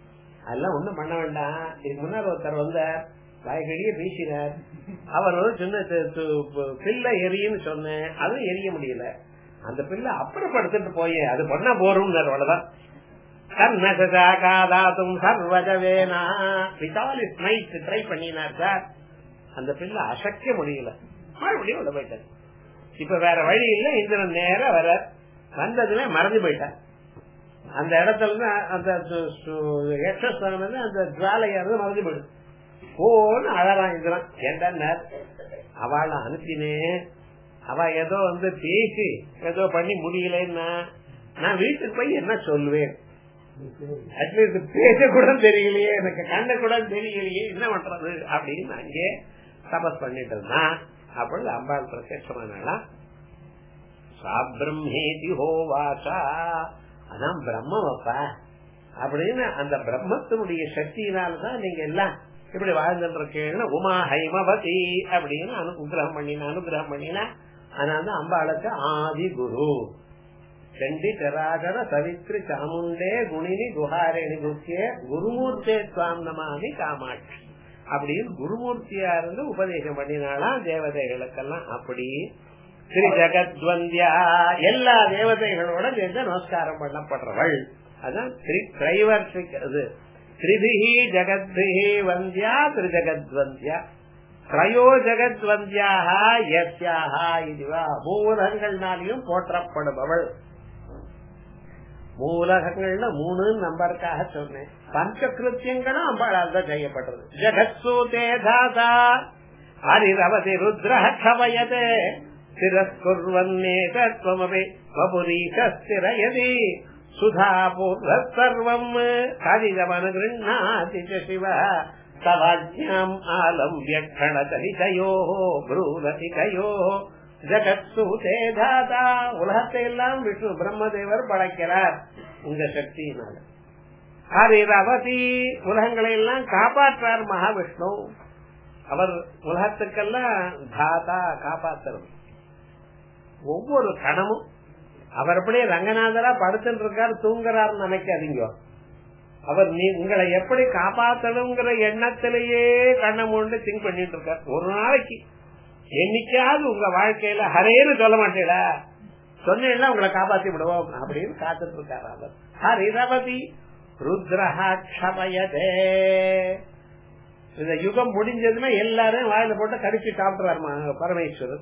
அதெல்லாம் ஒண்ணும் பண்ண வேண்டாம் இதுக்கு முன்னாடி ஒருத்தர் வந்தார் வாய்கழிய பேசினார் அவர் ஒரு சின்ன து- து- பிள்ளை எரியுன்னு சொன்னேன் அதுவும் எரிய முடியல அந்த பிள்ளை அப்புறப்படுத்திட்டு போயே அது பண்ணா போறோம் அவ்வளவுதான் கர்ணசாகாதாத்தும் சர்வஜவேனா விதாலிஸ் நைட் ட்ரை பண்ணினார் சார் அந்த பிள்ளை அசைக்க முடியல மறுபடியும் உள்ள போயிட்டார் இப்ப வேற வழி இல்ல இந்திரன் நேர வர வந்ததுமே மறந்து போயிட்டார் அந்த இடத்துல இருந்து அந்த எக்ஸஸ்தானம் வந்து அந்த ஜுவாலையானது மறந்து போயிடுது போன்னு அழறான் இந்திரன் என்ன அவளை அனுப்பினேன் அவ ஏதோ வந்து பேசி ஏதோ பண்ணி முடியலன்னா நான் வீட்டுக்கு போய் என்ன சொல்லுவேன் அட்லீஸ்ட் பேச கூட தெரியலையே எனக்கு கண்ண கூட தெரியலையே என்ன பண்றது அப்படின்னு அங்கே தபஸ் பண்ணிட்டு இருந்தான் அப்பொழுது அம்பாள் பிரத்யட்சமானாலா சாபிரம்மேதி ஹோவாசா அதான் பிரம்மப்பா அப்படின்னு அந்த பிரம்மத்தினுடைய சக்தியினாலதான் நீங்க எல்லாம் இப்படி வாழ்ந்துட்டு இருக்கீங்க உமா ஹைமவதி அப்படின்னு அனுகிரகம் பண்ணினா அனுகிரகம் பண்ணினா அதனால அம்பாளுக்கு ஆதி குரு ಚಂಡಿ ಚರಾಚರ ಸವಿತ್ರಿ ಚಾಮುಂಡೇ ಗುಣಿನಿ ಗುಹಾರೇಣಿ முக்கிய குருமூர்த்தே சுவாம் நமாமி காமாட்சி அப்படின்னு குருமூர்த்தியா இருந்து உபதேசம் பண்ணினாலாம் தேவதைகளுக்கெல்லாம் அப்படி ஸ்ரீ ஜெகத்வந்தியா எல்லா தேவதைகளோட சேர்ந்து நமஸ்காரம் பண்ணப்படுறவள் அதான் ஸ்ரீ திரைவர்ஷிக் அது திரிபிஹி ஜெகத்பிஹி வந்தியா திரு ஜெகத்வந்தியா திரையோ ஜெகத்வந்தியாக யஸ்யாக இதுவா மூலகங்கள்னாலையும் போற்றப்படுபவள் மூலகங்கள்ல மூணு நம்பருக்காக சொன்னேன் பஞ்சகிருத்தியங்களும் அம்பாளால் தான் செய்யப்பட்டது ஜெகத்சூதே தாதா ஹரிரவதி ருத்ர கவயதே திரஸ்குர்வன்னே தத்வமபி வபுரீசிரயதி சுதா பூர்வ சர்வம் கதிதமனுகிருண்ணாதி சிவ தவாஜ்ஞாம் ஆலம்பிய கணதலிதயோ ப்ரூலதிகயோ ஜகத்சூதே தாதா உலகத்தை எல்லாம் விஷ்ணு பிரம்மதேவர் படைக்கிறார் உங்க சக்தியினால ஹரிரவதி உலகங்களை எல்லாம் காப்பாற்றார் மகாவிஷ்ணு அவர் உலகத்துக்கெல்லாம் தாதா காப்பாத்துறது ஒவ்வொரு கணமும் அவர் அப்படியே ரங்கநாதரா படுத்துட்டு இருக்காரு தூங்குறாருன்னு நினைக்காதீங்க அவர் நீ உங்களை எப்படி காப்பாத்தணுங்கிற எண்ணத்திலேயே கண்ணை மூண்டு திங்க் பண்ணிட்டு இருக்கார் ஒரு நாளைக்கு என்னைக்காவது உங்க வாழ்க்கையில ஹரேன்னு சொல்ல மாட்டேடா சொன்னேன்னா உங்களை காப்பாத்தி விடுவோம் அப்படின்னு காத்துட்டு இருக்காரு அவர் ஹரிரவதி ருத்ரஹா க்ஷமயதே இந்த யுகம் முடிஞ்சதுமே எல்லாரும் வாயில போட்டு கடிச்சு சாப்பிடுறாரு பரமேஸ்வரர்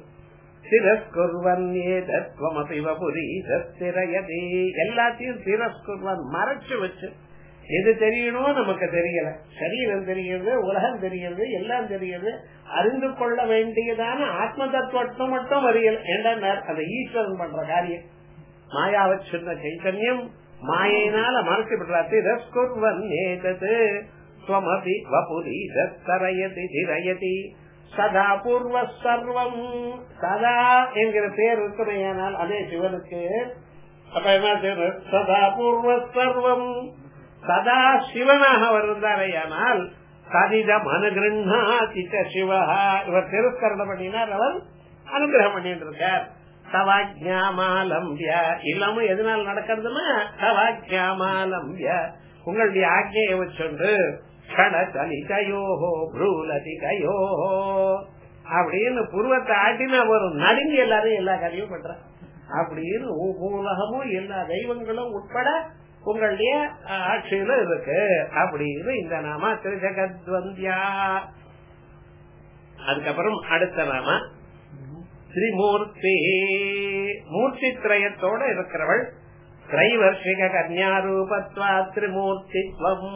எல்லாத்தையும் திரஸ்குர்வன் மறைச்சு வச்சு எது தெரியணும் நமக்கு தெரியல சரீரம் தெரிகிறது உலகம் தெரிகிறது எல்லாம் தெரிகிறது அறிந்து கொள்ள வேண்டியதான ஆத்ம தத்துவத்தை மட்டும் அறியல ஏண்டா அந்த ஈஸ்வரன் பண்ற காரியம் மாயாவை சொன்ன சைத்தன்யம் மாயினால மறைச்சு விடுறாரு ரஸ்குர்வன் ஏதது ஸ்வமபி வபுரி தரயதி திரயதி சதா பூர்வ சர்வம் சதா என்கிற பேர் இருக்குமையானால் அதே சிவனுக்கு அப்ப என்ன சதா பூர்வ சர்வம் சதா சிவனாக இருந்தாரையானால் சதிதம் அனுகிரண்ணாதித்த சிவா இவர் திருஸ்கரணம் பண்ணினார் அவர் அனுகிரகம் பண்ணிட்டு இருக்கார் தவாஜ்யாமாலம்பிய இல்லாம எதனால் நடக்கிறதுன்னா தவாஜ்யாமாலம்பிய உங்களுடைய ஆజ్ఞையை வச்சொன்று கடலிகையோஹோ ப்ரூலதிகையோஹோ அப்படின்னு புருவத்தை ஆட்டினா வரும் நடுங்கி எல்லாரும் எல்லா காரியம் பண்ற அப்படின்னு உலகமும் எல்லா தெய்வங்களும் உட்பட உங்களுடைய ஆட்சியில இருக்கு அப்படின்னு இந்த நாம திருஜகத்வந்தியா அதுக்கப்புறம் அடுத்த நாம திரிமூர்த்தி மூர்த்தி திரயத்தோட இருக்கிறவள் திரைவர்ஷிக கன்யாரூபத்வா திரிமூர்த்தித்வம்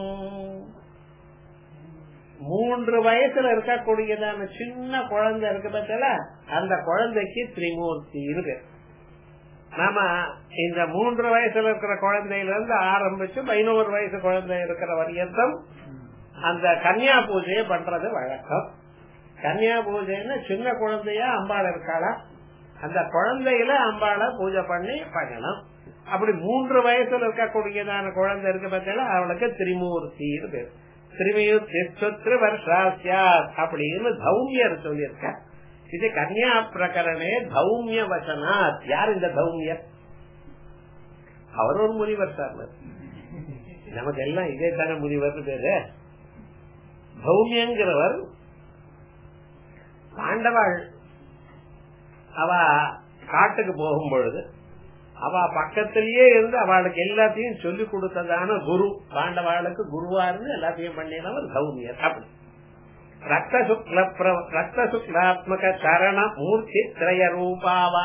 மூன்று வயசுல இருக்கக்கூடியதான சின்ன குழந்தை இருக்கு பத்தில அந்த குழந்தைக்கு திரிமூர்த்தி இருக்கு நாம இந்த மூன்று வயசுல இருக்கிற குழந்தையில இருந்து ஆரம்பிச்சு பதினோரு வயசு குழந்தை இருக்கிற வரியந்தம் அந்த கன்னியா பூஜையை பண்றது வழக்கம் கன்னியா பூஜைன்னு சின்ன குழந்தையா அம்பாள் இருக்காளா அந்த குழந்தையில அம்பாளை பூஜை பண்ணி பண்ணணும் அப்படி மூன்று வயசுல இருக்கக்கூடியதான குழந்தை இருக்கு பார்த்தீங்களா அவளுக்கு திரிமூர்த்தி பேர் திரிமூர்த்தி வருஷாசியா அப்படின்னு தௌமியர் சொல்லியிருக்க இது கன்யா பிரகரணே தௌமிய வசனாத் யார் இந்த தௌமியர் அவர் ஒரு முனிவர் சார் நமக்கு எல்லாம் இதே தானே முனிவர் பேரு பௌமியங்கிறவர் பாண்டவாள் அவ காட்டுக்கு போகும் பொழுது அவ பக்கத்திலேயே இருந்து அவளுக்கு எல்லாத்தையும் சொல்லி கொடுத்ததான குரு பாண்டவாளுக்கு குருவா இருந்து எல்லாத்தையும் பண்ணினவர் சௌமியர் அப்படி ரத்த சுக்ல ரத்த சுக்லாத்மக சரண மூர்த்தி திரய ரூபாவா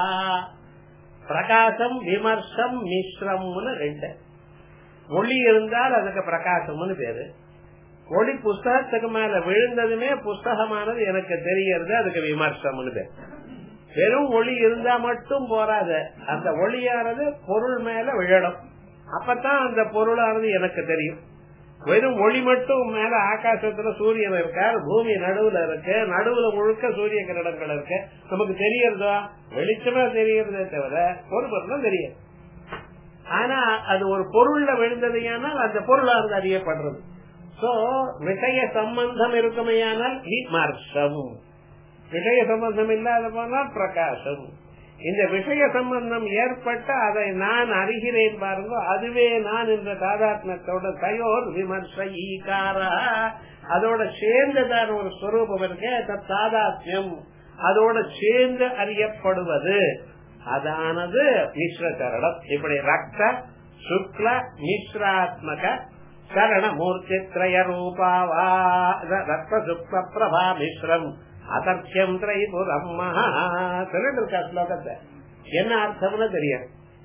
பிரகாசம் விமர்சம் மிஸ்ரம்னு ரெண்டு ஒளி இருந்தால் அதுக்கு பிரகாசம்னு பேரு ஒளி புஸ்தகத்துக்கு மேல விழுந்ததுமே புஸ்தகமானது எனக்கு தெரியறது அதுக்கு விமர்சம்னு பேர் வெறும் ஒளி இருந்தா மட்டும் போராது அந்த ஒளியானது பொருள் மேல விழணும் அப்பதான் அந்த பொருளானது எனக்கு தெரியும் வெறும் ஒளி மட்டும் மேல ஆகாசத்துல சூரியன் இருக்கார் பூமி நடுவுல இருக்கு நடுவுல முழுக்க சூரிய கிரணங்கள் இருக்கு நமக்கு தெரியறதா வெளிச்சமா தெரியறதே தவிர ஒரு பொருள் தெரியும் ஆனா அது ஒரு பொருள்ல விழுந்தது ஏனால் அந்த பொருளானது அறியப்படுறது சோ விஷய சம்பந்தம் இருக்குமையானால் விமர்சம் விஷய சம்பந்தம் இல்லாத போனால் பிரகாசம் இந்த விஷய சம்பந்தம் ஏற்பட்ட அதை நான் அறிகிறேன் பாருங்க அதுவே நான் என்ற தாதாத்மத்தோட தயோர் விமர்ச ஈகாரா அதோட சேர்ந்ததான ஒரு ஸ்வரூபம் இருக்கு தாதாத்மியம் அதோட சேர்ந்து அறியப்படுவது அதானது மிஸ்ரச்சரணம் இப்படி ரக்த சுக்ல மிஸ்ராத்மக சரண மூர்த்தி திரய ரூபாவா ரக்த சுக்ல பிரபா மிஸ்ரம் அதர்க்கியம் திரைபுரம் மகா சொல்லிட்டு இருக்கா ஸ்லோகத்தை என்ன அர்த்தம்னு தெரியும்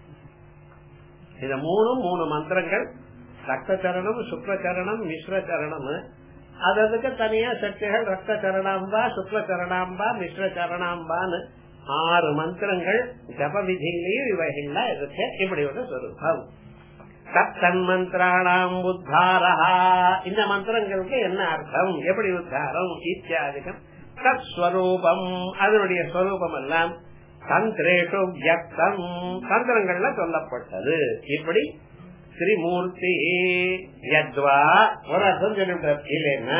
இந்த மூணும் மூணு மந்திரங்கள் ரத்த சரணம் சுக்ல சரணம் மிஸ்ர சரணம் அதுக்கு தனியா சக்திகள் ரத்த சரணாம்பா சுக்ல சரணாம்பா மிஸ்ர சரணாம்பான்னு ஆறு மந்திரங்கள் ஜப விதியிலையும் இவைகள்லாம் இருக்கு இப்படி ஒரு சொருபம் தத்தன் மந்திராணாம் உத்தாரா இந்த மந்திரங்களுக்கு என்ன அர்த்தம் எப்படி உத்தாரம் இத்தியாதிகம் தத்ஸ்வரூபம் அதனுடைய ஸ்வரூபம் எல்லாம் தந்திரேஷு வியக்தம் தந்திரங்கள்ல சொல்லப்பட்டது இப்படி திரிமூர்த்தி யத்வா ஒரு அர்த்தம் சொல்லிவிட்டார் இல்லைன்னா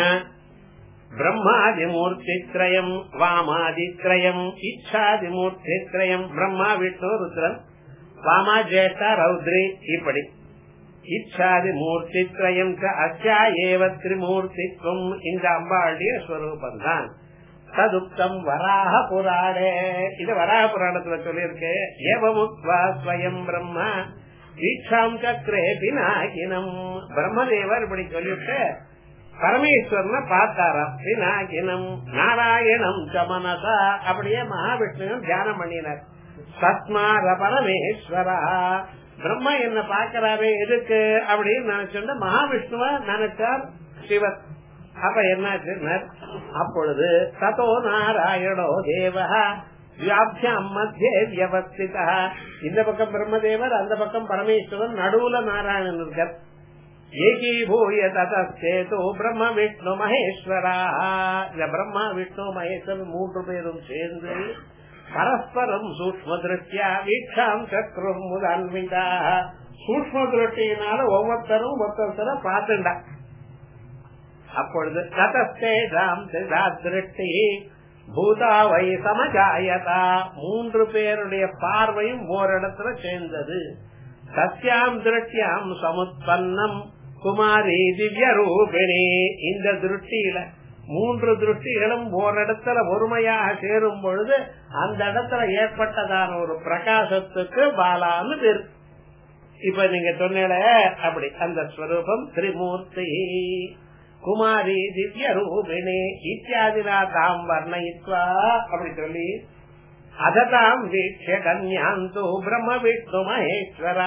பிரம்மாதிமூர்த்தி திரயம் வாமாதித்ரயம் இச்சாதிமூர்த்தி திரயம் பிரம்மா விஷ்ணு ருத்ரன் வாமா ஜேஷ்டா ரௌத்ரி இப்படி இச்சாதி மூர்த்தி திரயம் அச்சா ஏவ திரிமூர்த்தித்வம் இந்த அம்பாளுடைய ஸ்வரூபம் தான் ததுப்தம் வராக புராணே இது வராக புராணத்துல சொல்லியிருக்கு ஏவமுத்வா ஸ்வயம் பிரம்மா தீட்சாம் சக்கரே பினாகினம் பிரம்மதேவர் இப்படி சொல்லிட்டு பரமேஸ்வரனை பார்த்தாராம் பினாகினம் நாராயணம் சமனசா அப்படியே மகாவிஷ்ணுவும் தியானம் பண்ணினார் சத்மார பரமேஸ்வரா பிரம்மா என்ன பாக்கிறாரு எதுக்கு அப்படின்னு நினைச்சோன்னா மகாவிஷ்ணுவா நினைச்சார் சிவன் அப்ப என்னாச்சு அப்பொழுது ததோ நாராயணோ தேவா வியாபியாம் மத்திய வியவஸ்திதா இந்த பக்கம் பிரம்மதேவர் அந்த பக்கம் பரமேஸ்வரன் நடுவுல நாராயணன் இருக்கார் ஏகீபூய ததேதோ பிரம்ம விஷ்ணு மகேஸ்வரா இந்த பிரம்மா விஷ்ணு மகேஸ்வரன் மூன்று பேரும் சேர்ந்து பரஸ்பரம் சூக்ம திருஷ்டியா வீட்சாம் சக்ரும் முதன்விதா சூக்ம திருஷ்டியினால ஒவ்வொருத்தரும் ஒருத்தர பார்த்துண்டா அப்பொழுது ததஸ்தேஷாம் திருஷ்டி பூதாவை சமஜாயதா மூன்று பேருடைய பார்வையும் ஓரிடத்துல சேர்ந்தது சத்யாம் திருஷ்டியாம் சமுத்பன்னம் குமாரி திவ்ய ரூபிணி இந்த திருஷ்டியில மூன்று திருஷ்டிகளும் ஓரிடத்துல ஒருமையாக சேரும் பொழுது அந்த இடத்துல ஏற்பட்டதான ஒரு பிரகாசத்துக்கு பாலான்னு பேரு இப்ப நீங்க சொன்னீங்கள அப்படி அந்த ஸ்வரூபம் திரிமூர்த்தி குமாரி திவ்ய ரூபிணி இத்தியாதினா தாம் வர்ணயித்வா அப்படி சொல்லி அததாம் வீட்ச கன்யாந்தோ பிரம்ம விஷ்ணு மகேஸ்வரா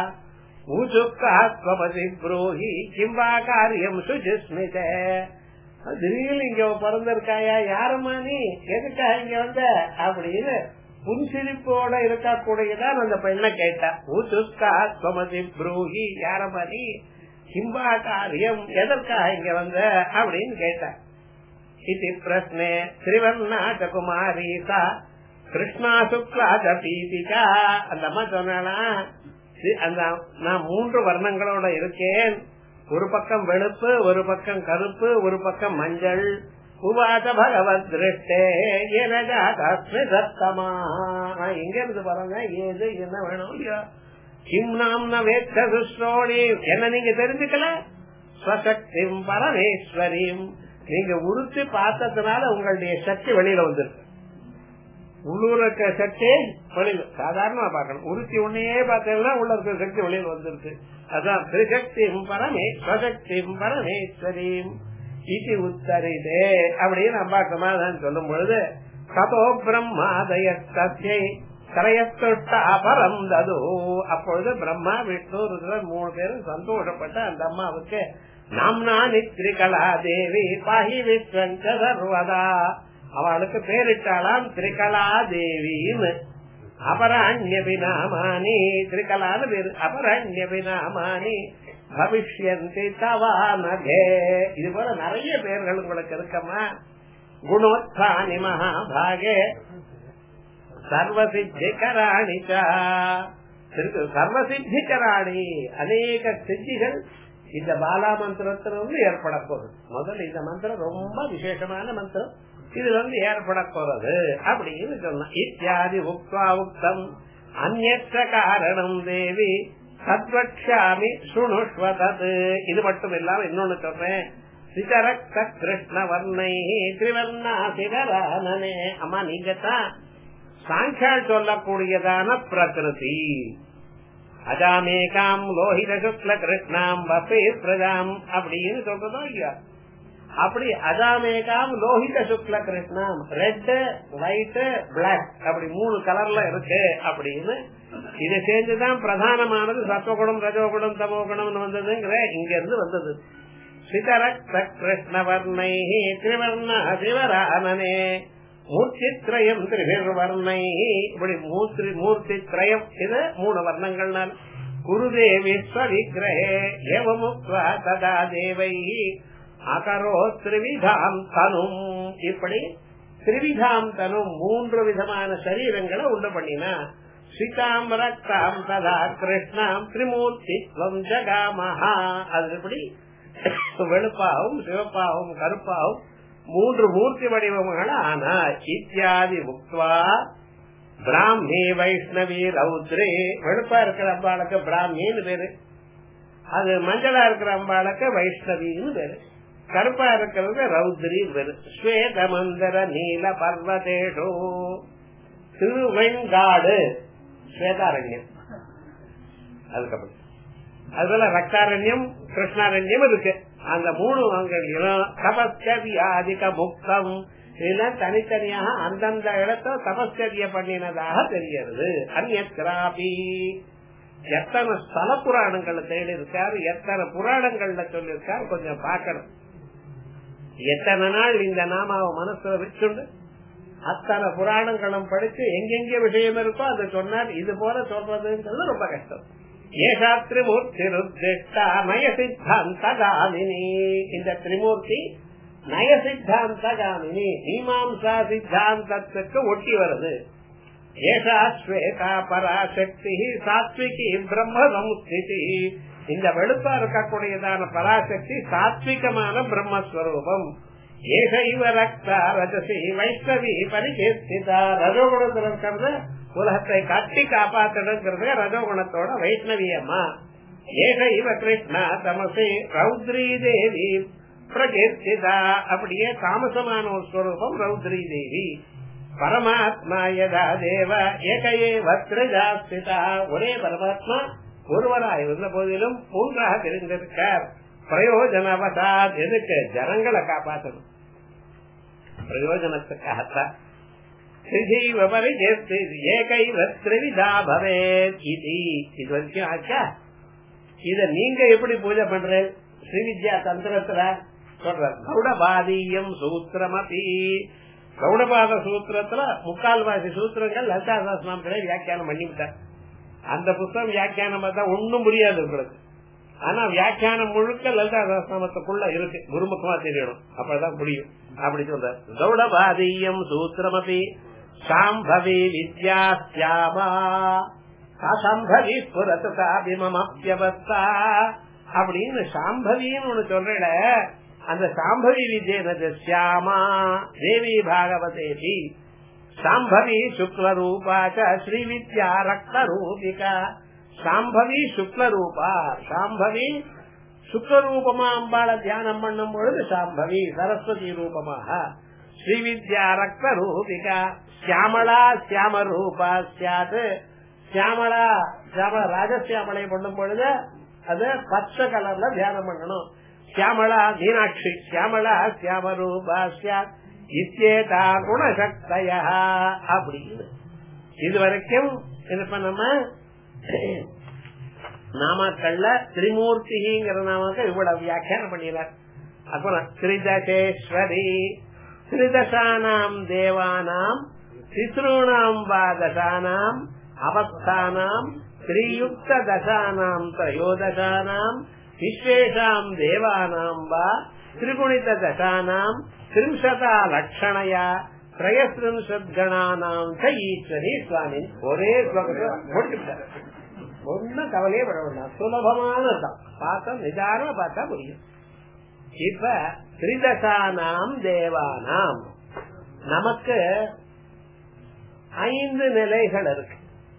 ஊசுக்காத்மபதி புரோஹி கிம்பா காரியம் சுஜிஸ்மித திடீர்னு இங்க பிறந்திருக்காயா யாருமா நீ எதுக்காக இங்க வந்த அப்படின்னு புன்சிரிப்போட இருக்கக்கூடியதான் அந்த பெண்ணை கேட்டா ஊசுக்காத்மதி புரோஹி யாரமா நீ கிம்பா காரியம் எதற்காக இங்க வந்த அப்படின்னு கேட்டார் இது பிரஸ்னே திரிவர்ணாஜகுமாரி சா கிருஷ்ணா சுக்லா பீதிகா அந்த அம்மா சொன்னா அந்த நான் மூன்று வர்ணங்களோட இருக்கேன் ஒரு பக்கம் வெளுப்பு ஒரு பக்கம் கருப்பு ஒரு பக்கம் மஞ்சள் உவாத பகவத் திருஷ்டே சத்தமா நான் எங்க இருந்து பாருங்க ஏது என்ன வேணும் இல்லையா கிம் நாம் வேத்த சுஸ்ரோணி என்ன நீங்க தெரிஞ்சுக்கல ஸ்வசக்திம் பரமேஸ்வரியும் நீங்க உறுத்தி பார்த்ததுனால உங்களுடைய சக்தி வெளியில வந்துருக்கு உள்ளூர் இருக்க சக்தி வெளியில சாதாரணமா பார்க்கணும் உறுத்தி உன்னையே பார்த்தீங்கன்னா உள்ள இருக்கிற சக்தி வெளியில வந்துருக்கு அதான் திரிசக்திம் பரமே ஸ்வசக்திம் பரமேஸ்வரியும் இது உத்தரிதே அப்படின்னு நம்ம சமாதானம் சொல்லும் பொழுது ததோ பிரம்மாதய சத்தியை கரையத்தொட்ட அபரம் தது அப்பொழுது பிரம்மா விஷ்ணு ருத்ரன் மூணு பேரும் சந்தோஷப்பட்ட அந்த அம்மாவுக்கு நாம்னா நித்ரிகலா தேவி பாஹி விஸ்வங்க சர்வதா அவளுக்கு பேரிட்டாளாம் திரிகலா தேவின்னு அபராண்யபிநாமானி திரிகலான்னு பேரு அபராண்யபிநாமானி பவிஷ்யந்தி தவானகே இது போல நிறைய பேர்கள் உங்களுக்கு இருக்கமா குணோத்தானி மகாபாகே சர்வசித்திகராணி சர்வசித்திகராணி அநேக சித்திகள் இந்த பாலா மந்திரத்துல வந்து ஏற்பட போகுது முதல்ல இந்த மந்திரம் ரொம்ப விசேஷமான மந்திரம் இதுல வந்து ஏற்பட போறது அப்படின்னு சொன்ன இத்தியாதி உக்வா உக்தம் அந்நற்ற காரணம் தேவி சத்வக்ஷாமி சுணுஷ்வதது இது மட்டும் இல்லாம இன்னொன்னு சொல்றேன் சிதரக்த கிருஷ்ண வர்ணை திரிவர்ணா சிவரானனே அம்மா நீங்க தான் சாங்கால் சொல்லக்கூடியதான பிரகிருதி அஜாமேகாம் லோஹித சுக்ல கிருஷ்ணாம் வப்பே பிரஜாம் அப்படின்னு சொல்றதோ இல்லையா அப்படி அஜாமேகாம் லோஹித சுக்ல கிருஷ்ணாம் ரெட் ஒயிட் பிளாக் அப்படி மூணு கலர்ல இருக்கு அப்படின்னு இதை சேர்ந்துதான் பிரதானமானது சத்வகுணம் ரஜோகுணம் தமோகுணம் வந்ததுங்கிற இங்க இருந்து வந்தது சிதரக்த கிருஷ்ணவர்ணை திரிவர்ண சிவரானனே மூர்த்தித்ரயம் திரிவர்ணை இப்படி மூர்த்தி மூர்த்தி திரயம் இது மூணு வர்ணங்கள்னால் குருதேவி ஸ்வவிக்கிரகே ஏவமுக்வா ததா தேவை அகரோ திரிவிதாம் தனும் இப்படி திரிவிதாம் தனும் மூன்று விதமான சரீரங்களை உண்டு பண்ணினா சீதாம் ரக்தாம் ததா கிருஷ்ணாம் திரிமூர்த்தித்வம் ஜகாமஹா அது எப்படி வெளுப்பாகவும் சிவப்பாகவும் கருப்பாகவும் மூன்று மூர்த்தி வடிவங்கள் ஆனா இத்தியாதி முக்வா பிராமி வைஷ்ணவி ரௌத்ரே வெளுப்பா இருக்கிற அம்பாளுக்கு பிராமின்னு பேரு அது மஞ்சளா இருக்கிற அம்பாளுக்கு வைஷ்ணவின்னு பேரு கருப்பா இருக்கிறது ரௌத்ரி பேரு ஸ்வேத மந்திர நீல பர்வதேஷோ திருவெண்காடு ஸ்வேதாரண்யம் அதுக்கப்புறம் அதுபோல ரக்தாரண்யம் கிருஷ்ணாரண்யம் இருக்கு அந்த மூணு அங்கங்களும் தபஸ்கவியாதிக முக்தம் இதெல்லாம் தனித்தனியாக அந்தந்த இடத்த தபஸ்கரிய பண்ணினதாக தெரிகிறது அந்நத்ராபி எத்தனை ஸ்தல புராணங்களை தேடி இருக்காரு எத்தனை புராணங்கள்ல சொல்லியிருக்காரு கொஞ்சம் பார்க்கணும் எத்தனை நாள் இந்த நாமாவை மனசுல வச்சுண்டு அத்தனை புராணங்களும் படிச்சு எங்கெங்க விஷயம் இருக்கோ அதை சொன்னார் இது போல சொல்றதுன்றது ரொம்ப கஷ்டம் ஏஷா திரிமூர்த்தி ருத்திஷ்டா நய சித்தாந்த காமினி இந்த திரிமூர்த்தி நய சித்தாந்த காமினி மீமாம்சா சித்தாந்தத்துக்கு ஒட்டி வருது ஏஷா ஸ்வேதா பராசக்தி சாத்விகி பிரம்ம சமுஸ்திதி இந்த வெளுப்பா இருக்கக்கூடியதான பராசக்தி சாத்விகமான பிரம்மஸ்வரூபம் ஏக இவ ரக்தா ரஜசி வைஷ்ணவி பரிகேஸ்திதா ரஜோகுணத்தில் இருக்கிறது உலகத்தை கட்டி காப்பாத்தணுங்கிறது ரஜோகுணத்தோட வைஷ்ணவி அம்மா ஏக இவ கிருஷ்ணா தமசி ரௌத்ரி தேவி பிரகீர்த்திதா அப்படியே தாமசமான ஒரு ஸ்வரூபம் ரௌத்ரி தேவி பரமாத்மா யதா தேவ ஏகையே வத்ரஜாஸ்திதா ஒரே பரமாத்மா ஒருவராய் இருந்த போதிலும் மூன்றாக தெரிந்திருக்கார் பிரயோஜனவசாத் எதுக்கு ஜனங்களை காப்பாற்றணும் பிரயோஜனத்துக்காகத்தான் ஸ்ரீஜீவ பரிஜேஸ்தி ஏகைவ திரிவிதா பவேத் இது இது வரைக்கும் ஆச்சா இத நீங்க எப்படி பூஜை பண்றேன் ஸ்ரீவித்யா தந்திரத்துல சொல்ற கௌடபாதீயம் சூத்திரமபி கௌடபாத சூத்திரத்துல முக்கால்வாசி சூத்திரங்கள் லலிதா சாஸ்திரே வியாக்கியானம் பண்ணிவிட்டார் அந்த புத்தகம் வியாக்கியானம் பார்த்தா ஒன்னும் புரியாது உங்களுக்கு ஆனா வியாக்கியானம் முழுக்க லலிதா சாஸ்திரமத்துக்குள்ள இருக்கு குருமுகமா தெரியணும் அப்பதான் புரியும் அப்படி சொல்ற கௌடபாதீயம் சூத்திரமபி சாம்பவி வித்யாஸ்யாமா சாம்பவி புரத்து சாபிமப்பியவஸ்தா அப்படின்னு சாம்பவின்னு ஒண்ணு சொல்றேன் அந்த சாம்பவி விஜயனது சியாமா தேவி பாகவதேபி சாம்பவி சுக்ல ரூபாச்ச ஸ்ரீ வித்யா ரக்த ரூபிகா சாம்பவி சுக்லரூபா சாம்பவி சுக்லரூபமா அம்பாள தியானம் பண்ணும் பொழுது சாம்பவி சரஸ்வதி ரூபமாக ஸ்ரீவித்யா ரக்த ரூபிகா சியாமளா சியாம ரூபா சியாது சியாமளா சியாம ராஜசியாமலை பண்ணும் பொழுது அது பச்சை கலர்ல தியானம் பண்ணணும் சியாமளா மீனாட்சி சியாமளா சியாம ரூபா சியாத் இத்தேதா குணசக்தய அப்படின்னு இது வரைக்கும் இப்ப நம்ம நாமக்கல்ல திரிமூர்த்திங்கிற நாமக்க இவ்வளவு வியாக்கியானம் பண்ணிடுறார் அப்புறம் திரிதசேஸ்வரி திரிதசானாம் தேவானாம் பித்ருணாம் வா தசானாம் அவஸ்தானாம் திரியுக்த தசானாம் திரயோதசானாம் விஸ்வேஷாம் தேவானாம் வா திரிகுணித தசானாம் திரிம்சதா லட்சணையா திரயஸ்திரிம்சத்கணானாம் ச ஈஸ்வரி சுவாமி ஒரே ஸ்லோகத்தை முடிச்சுட்டார் ஒன்னும் கவலையே பட வேண்டாம் சுலபமானதுதான் பார்த்தா நிதானமா பார்த்தா புரியும் இப்ப திரிதசானாம் தேவானாம் நமக்கு ஐந்து நிலைகள் இருக்கு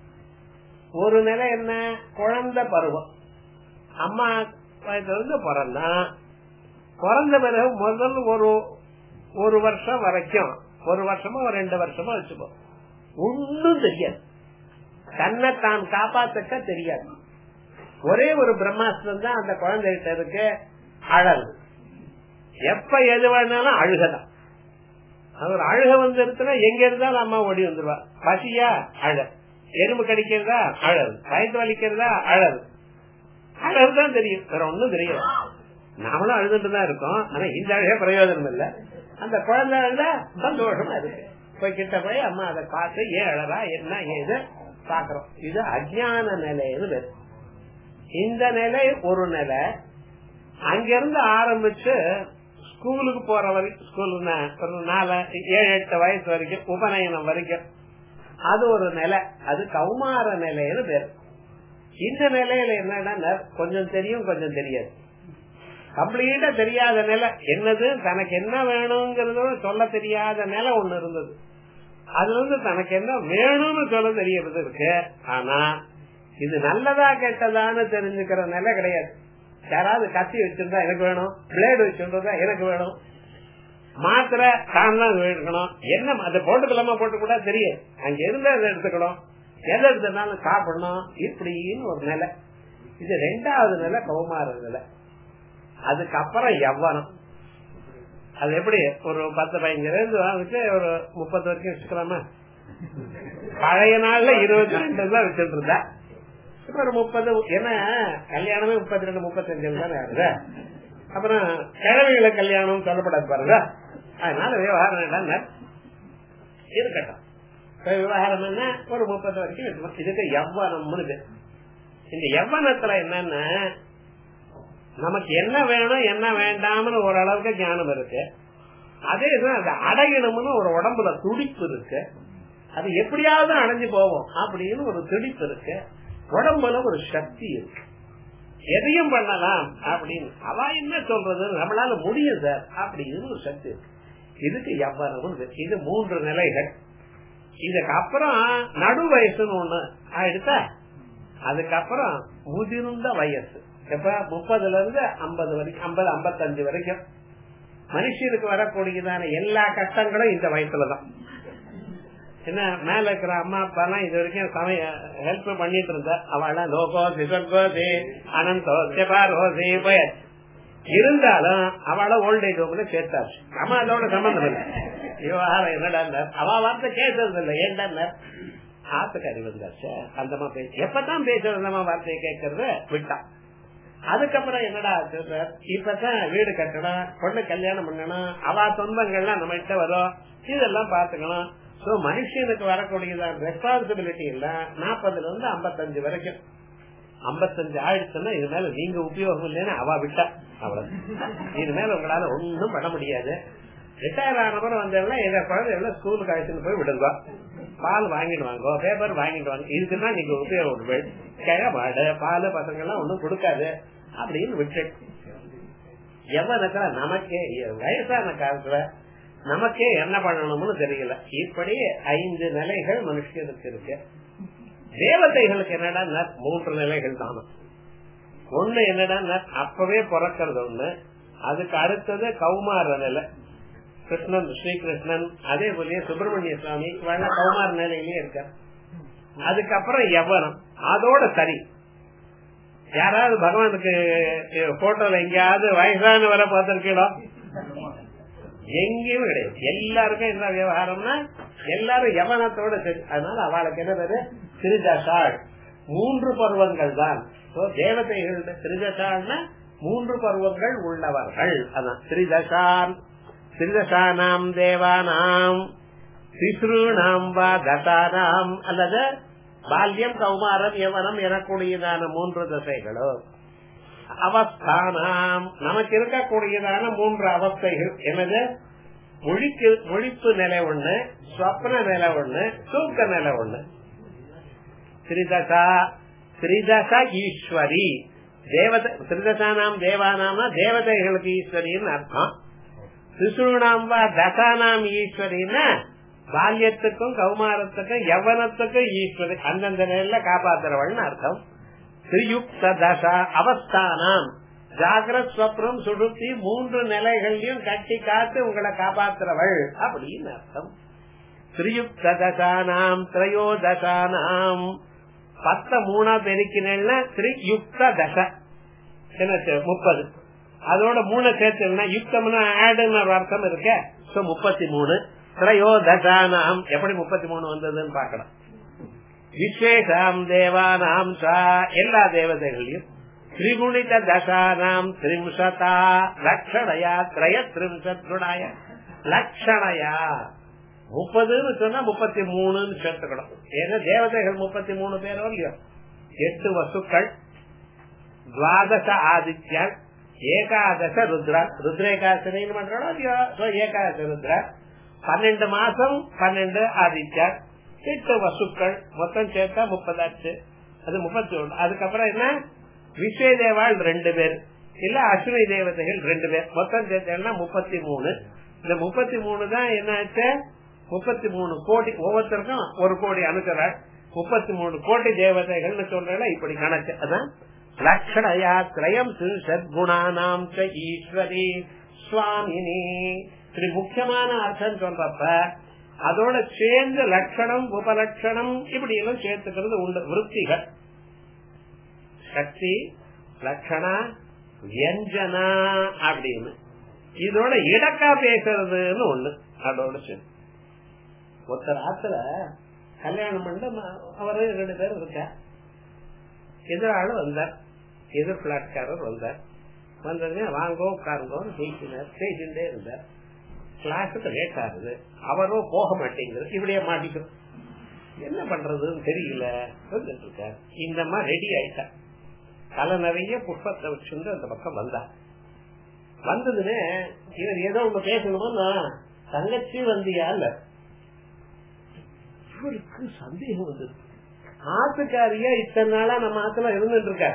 ஒரு நிலை என்ன குழந்தை பருவம் அம்மா வயசுல பிறந்தான் பிறந்த பிறகு முதல் ஒரு ஒரு வருஷம் வரைக்கும் ஒரு வருஷமா ஒரு ரெண்டு வருஷமா வச்சுப்போம் ஒன்னும் தெரியாது தன்னை தான் காப்பாத்துக்க தெரியாது ஒரே ஒரு பிரம்மாஸ்திரம் தான் அந்த குழந்தைகிட்ட இருக்கு அழகு எப்ப எது வேணாலும் அழுகதான் அவர் அழுக வந்துருச்சுன்னா எங்க இருந்தாலும் அம்மா ஓடி வந்துருவா பசியா அழ எறும்பு கடிக்கிறதா அழகு வயது வலிக்கிறதா அழகு அழகுதான் தெரியும் வேற ஒண்ணும் தெரியும் நாமளும் அழுதுட்டு தான் இருக்கோம் ஆனா இந்த அழகே பிரயோஜனம் இல்ல அந்த குழந்தை அழுதா சந்தோஷமா இருக்கு போய் கிட்ட போய் அம்மா அதை பார்த்து ஏன் அழறா என்ன ஏது பாக்குறோம் இது அஜான நிலைன்னு பேரு இந்த நிலை ஒரு நிலை அங்கிருந்து ஆரம்பிச்சு ஸ்கூலுக்கு போற வரைக்கும் ஸ்கூல் ஒரு நாலு ஏழு எட்டு வயசு வரைக்கும் உபநயனம் வரைக்கும் அது ஒரு நிலை அது கௌமார நிலைன்னு பேரு இந்த நிலையில என்னன்னா கொஞ்சம் தெரியும் கொஞ்சம் தெரியாது கம்ப்ளீட்டா தெரியாத நிலை என்னது தனக்கு என்ன வேணுங்கிறத சொல்ல தெரியாத நிலை ஒண்ணு இருந்தது அது வந்து தனக்கு என்ன வேணும்னு சொல்ல தெரியறது இருக்கு ஆனா இது நல்லதா கெட்டதான்னு தெரிஞ்சுக்கிற நிலை கிடையாது யாராவது கத்தி வச்சிருந்தா எனக்கு வேணும் பிளேடு வச்சிருந்தா எனக்கு வேணும் மாத்திரை தான் தான் எடுக்கணும் என்ன அதை போட்டுக்கலாமா போட்டு கூட தெரியும் அங்க இருந்தா அதை எடுத்துக்கணும் எதை எடுத்தனாலும் சாப்பிடணும் இப்படின்னு ஒரு நிலை இது ரெண்டாவது நிலை கௌமார நிலை அதுக்கப்புறம் எவ்வனம் அது எப்படி ஒரு பத்து பதினஞ்சுல இருந்து வாங்கிட்டு ஒரு முப்பது வரைக்கும் வச்சுக்கலாமா பழைய நாள்ல இருபத்தி ரெண்டு தான் வச்சுட்டு இருந்தா இப்ப ஒரு முப்பது ஏன்னா கல்யாணமே முப்பத்தி ரெண்டு முப்பத்தஞ்சு தானே ஆகுது அப்புறம் கிழமைகளை கல்யாணம் சொல்லப்படாது பாருங்க அதனால விவகாரம் என்னன்னா இருக்கட்டும் விவகாரம் என்ன ஒரு முப்பது வரைக்கும் இருக்கணும் இதுக்கு எவ்வனம்னு பேர் இந்த எவ்வனத்துல என்னன்னா நமக்கு என்ன வேணும் என்ன வேண்டாம்னு ஓரளவுக்கு ஞானம் இருக்கு அதே அது அடையணும்னு ஒரு உடம்புல துடிப்பு இருக்கு அது எப்படியாவது அடைஞ்சு போவோம் அப்படின்னு ஒரு துடிப்பு இருக்கு உடம்புல ஒரு சக்தி இருக்கு எதையும் பண்ணலாம் அப்படின்னு அவ என்ன சொல்றது நம்மளால முடியும் சார் அப்படின்னு ஒரு சக்தி இருக்கு இதுக்கு எவ்வளவு இது மூன்று நிலைகள் இதுக்கு அப்புறம் நடு வயசுன்னு ஒண்ணு ஆயிடுச்சா அதுக்கப்புறம் முதிர்ந்த வயசு எப்ப முப்பதுல இருந்து ஐம்பது வரைக்கும் ஐம்பது ஐம்பத்தஞ்சு வரைக்கும் மனுஷனுக்கு வரக்கூடியதான எல்லா கஷ்டங்களும் இந்த வயசுலதான் என்ன மேல இருக்கிற அம்மா அப்பா எல்லாம் இது வரைக்கும் சமய ஹெல்ப் பண்ணிட்டு இருந்த அவள் லோகோ சிசர்கோசி அனந்தோ செபாரோசி பயர் இருந்தாலும் அவளை ஓல்டேஜ் ஹோம்ல சேர்த்தாச்சு நம்ம அதோட சம்பந்தம் இல்லை விவகாரம் என்னடா அவ வார்த்தை கேட்கறது இல்லை ஏன்டா ஆத்துக்காரி வந்தாச்சு அந்தமா பேசி எப்பதான் பேசுறது நம்ம வார்த்தையை கேட்கறத விட்டான் அதுக்கப்புறம் என்னடா சொல்றார் இப்பதான் வீடு கட்டணும் பொண்ணு கல்யாணம் பண்ணணும் அவ சொந்தங்கள்லாம் நம்ம கிட்ட வரும் இதெல்லாம் பாத்துக்கணும் சோ மனுஷனுக்கு வரக்கூடியதான் ரெஸ்பான்சிபிலிட்டி இல்ல நாற்பதுல இருந்து ஐம்பத்தஞ்சு வரைக்கும் ஐம்பத்தஞ்சு ஆயிடுச்சுன்னா இது மேல நீங்க உபயோகம் இல்லைன்னு அவ விட்டா அவ்வளவு இது மேல உங்களால ஒன்னும் பண்ண முடியாது ரிட்டையர் ஆனப்பறம் வந்தவங்க எங்க குழந்தை எல்லாம் ஸ்கூலுக்கு அழைச்சிட்டு போய் விடுவா பால் வாங்கிட்டு வாங்க பேப்பர் வாங்கிட்டு வாங்க இதுக்குன்னா நீங்க உபயோகம் கிழ மாடு பால் பசங்க எல்லாம் ஒண்ணும் கொடுக்காது அப்படின்னு விட்டு எவனுக்கு நமக்கே வயசான காலத்துல நமக்கே என்ன பண்ணணும்னு தெரியல இப்படி ஐந்து நிலைகள் மனுஷனுக்கு இருக்கு தேவதைகளுக்கு என்னடா மூன்று நிலைகள் தானே ஒண்ணு என்னடா அப்பவே பிறக்கிறது ஒண்ணு அதுக்கு அடுத்தது கௌமார நிலை கிருஷ்ணன் ஸ்ரீகிருஷ்ணன் அதே போலயே சுப்பிரமணிய சுவாமி வேணா கௌமார நிலையிலேயே இருக்கார் அதுக்கப்புறம் எவனம் அதோட சரி யாராவது பகவானுக்கு போட்டோல எங்கேயாவது வயசான வர பார்த்திருக்கீங்களோ எங்கேயும் கிடையாது எல்லாருக்கும் என்ன விவகாரம்னா எல்லாரும் யவனத்தோட சரி அதனால அவளுக்கு என்ன பேரு திருதசாள் மூன்று பருவங்கள் தான் தேவதைகள் திருதசாள்னா மூன்று பருவங்கள் உள்ளவர்கள் அதான் திரிதசான் திரிதசானாம் தேவானாம் சிசுருணாம் வா தசானாம் அல்லது பால்யம் கௌமாரம் யவனம் எனக்கூடியதான மூன்று தசைகளோ அவஸ்தானாம் நமக்கு இருக்கக்கூடியதான மூன்று அவஸ்தைகள் என்னது முழிக்கு முழிப்பு நிலை ஒண்ணு ஸ்வப்ன நிலை ஒண்ணு தூக்க நிலை ஒண்ணு திரிதசா திரிதசா ஈஸ்வரி தேவதை திரிதசானாம் தேவானாம்னா தேவதைகளுக்கு ஈஸ்வரின்னு அர்த்தம் சிசுனாம் வா தசானாம் ஈஸ்வரின்னா பால்யத்துக்கும் கௌமாரத்துக்கும் யவனத்துக்கும் ஈஸ்வரி அந்தந்த நிலையில காப்பாத்துறவள்னு அர்த்தம் திரியுக்த தசா அவஸ்தானம் ஜாகிரத் ஸ்வப்னம் சுடுத்தி மூன்று நிலைகளையும் கட்டி காத்து உங்களை காப்பாத்துறவள் அப்படின்னு அர்த்தம் திரியுக்த தசானாம் திரையோதசானாம் பத்த மூணா பெருக்கினா திரியுக்த தச என்ன முப்பது அதோட மூணு சேர்த்துனா யுக்தம்னா ஆடுன்னு ஒரு அர்த்தம் இருக்க முப்பத்தி மூணு திரையோதசானாம் எப்படி முப்பத்தி மூணு வந்ததுன்னு பாக்கலாம் விசேஷாம் தேவானாம் சா எல்லா தேவதைகளையும் திரிகுணித தசானாம் திரிம்சதா லட்சணையா திரய திரிம்சத்ருடாய லட்சணையா முப்பதுன்னு சொன்னா முப்பத்தி மூணுன்னு சேர்த்துக்கணும் ஏன்னா தேவதைகள் முப்பத்தி மூணு பேரோ இல்லையோ எட்டு வசுக்கள் துவாதச ஆதித்யன் ஏகாதச ருத்ரா ருத்ரேகாசனின்னு பண்றோம் இல்லையோ ஏகாதச ருத்ரா பன்னெண்டு மாசம் பன்னெண்டு ஆதித்யன் எட்டு வசுக்கள் மொத்தம் சேர்த்தா முப்பதாச்சு அது முப்பத்தி ஒன்று அதுக்கப்புறம் என்ன விஸ்வ தேவாள் ரெண்டு பேர் இல்ல அஸ்வினி தேவதைகள் ரெண்டு பேர் மொத்தம் சேர்த்தா முப்பத்தி மூணு இந்த முப்பத்தி மூணு தான் என்ன ஆச்சு முப்பத்தி மூணு கோடி ஒவ்வொருத்தருக்கும் ஒரு கோடி அனுக்கிறார் முப்பத்தி மூணு கோடி தேவதைகள்னு சொல்றேன் இப்படி கணக்கு அதான் லட்சணயா திரயம் சத்குணானாம் ஈஸ்வரி சுவாமினி இப்படி முக்கியமான அர்த்தம் சொல்றப்ப அதோட சேர்ந்து லட்சணம் உபலட்சணம் இப்படி எல்லாம் சேர்த்துக்கிறது உண்டு விற்த்திகள் சக்தி லட்சணா வியஞ்சனா அப்படின்னு இதோட இடக்கா பேசுறதுன்னு ஒண்ணு அதோட சேர்ந்து ஒருத்தர் ஆத்துல கல்யாணம் பண்ண அவரு ரெண்டு பேரும் இருக்க எதிராளு வந்தார் எதிர் பிளாட்காரர் வந்தார் வந்ததுமே வாங்கோ உட்காருங்கோ பேசினார் பேசிட்டே இருந்தார் கிளாஸுக்கு லேட் ஆகுது அவரோ போக மாட்டேங்குது இப்படியே மாட்டிக்கும் என்ன பண்றதுன்னு தெரியல இருக்கார் இந்த மாதிரி ரெடி ஆயிட்டார் தலை நிறைய புஷ்பத்தை வச்சுட்டு அந்த பக்கம் வந்தார் வந்ததுன்னு இவர் ஏதோ ஒண்ணு பேசணும்னா தங்கச்சி வந்தியா இல்ல இவருக்கு சந்தேகம் வந்தது ஆத்துக்காரியா இத்தனை நாளா நம்ம ஆத்துல இருந்துட்டு இருக்க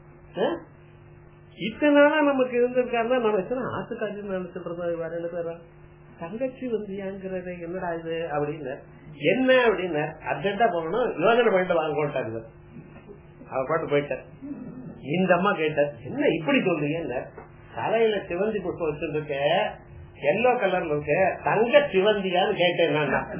இத்தனை நாளா நமக்கு இருந்திருக்காருன்னா நம்ம எத்தனை ஆத்துக்காரி நினைச்சிட்டு இருந்தோம் வேற என்ன பேரா தங்கச்சி வந்தியாங்கிறது என்னடா இது அப்படின்னு என்ன அப்படின்னு அர்ஜென்டா போகணும் யோஜனை பண்ணிட்டு வாங்கோட்டாங்க அவ பாட்டு போயிட்டார் இந்த அம்மா கேட்டார் என்ன இப்படி சொல்றீங்க தலையில சிவந்தி புஷ்பம் வச்சிருக்க எல்லோ கலர்ல இருக்க தங்க சிவந்தியான்னு கேட்டேன் நான்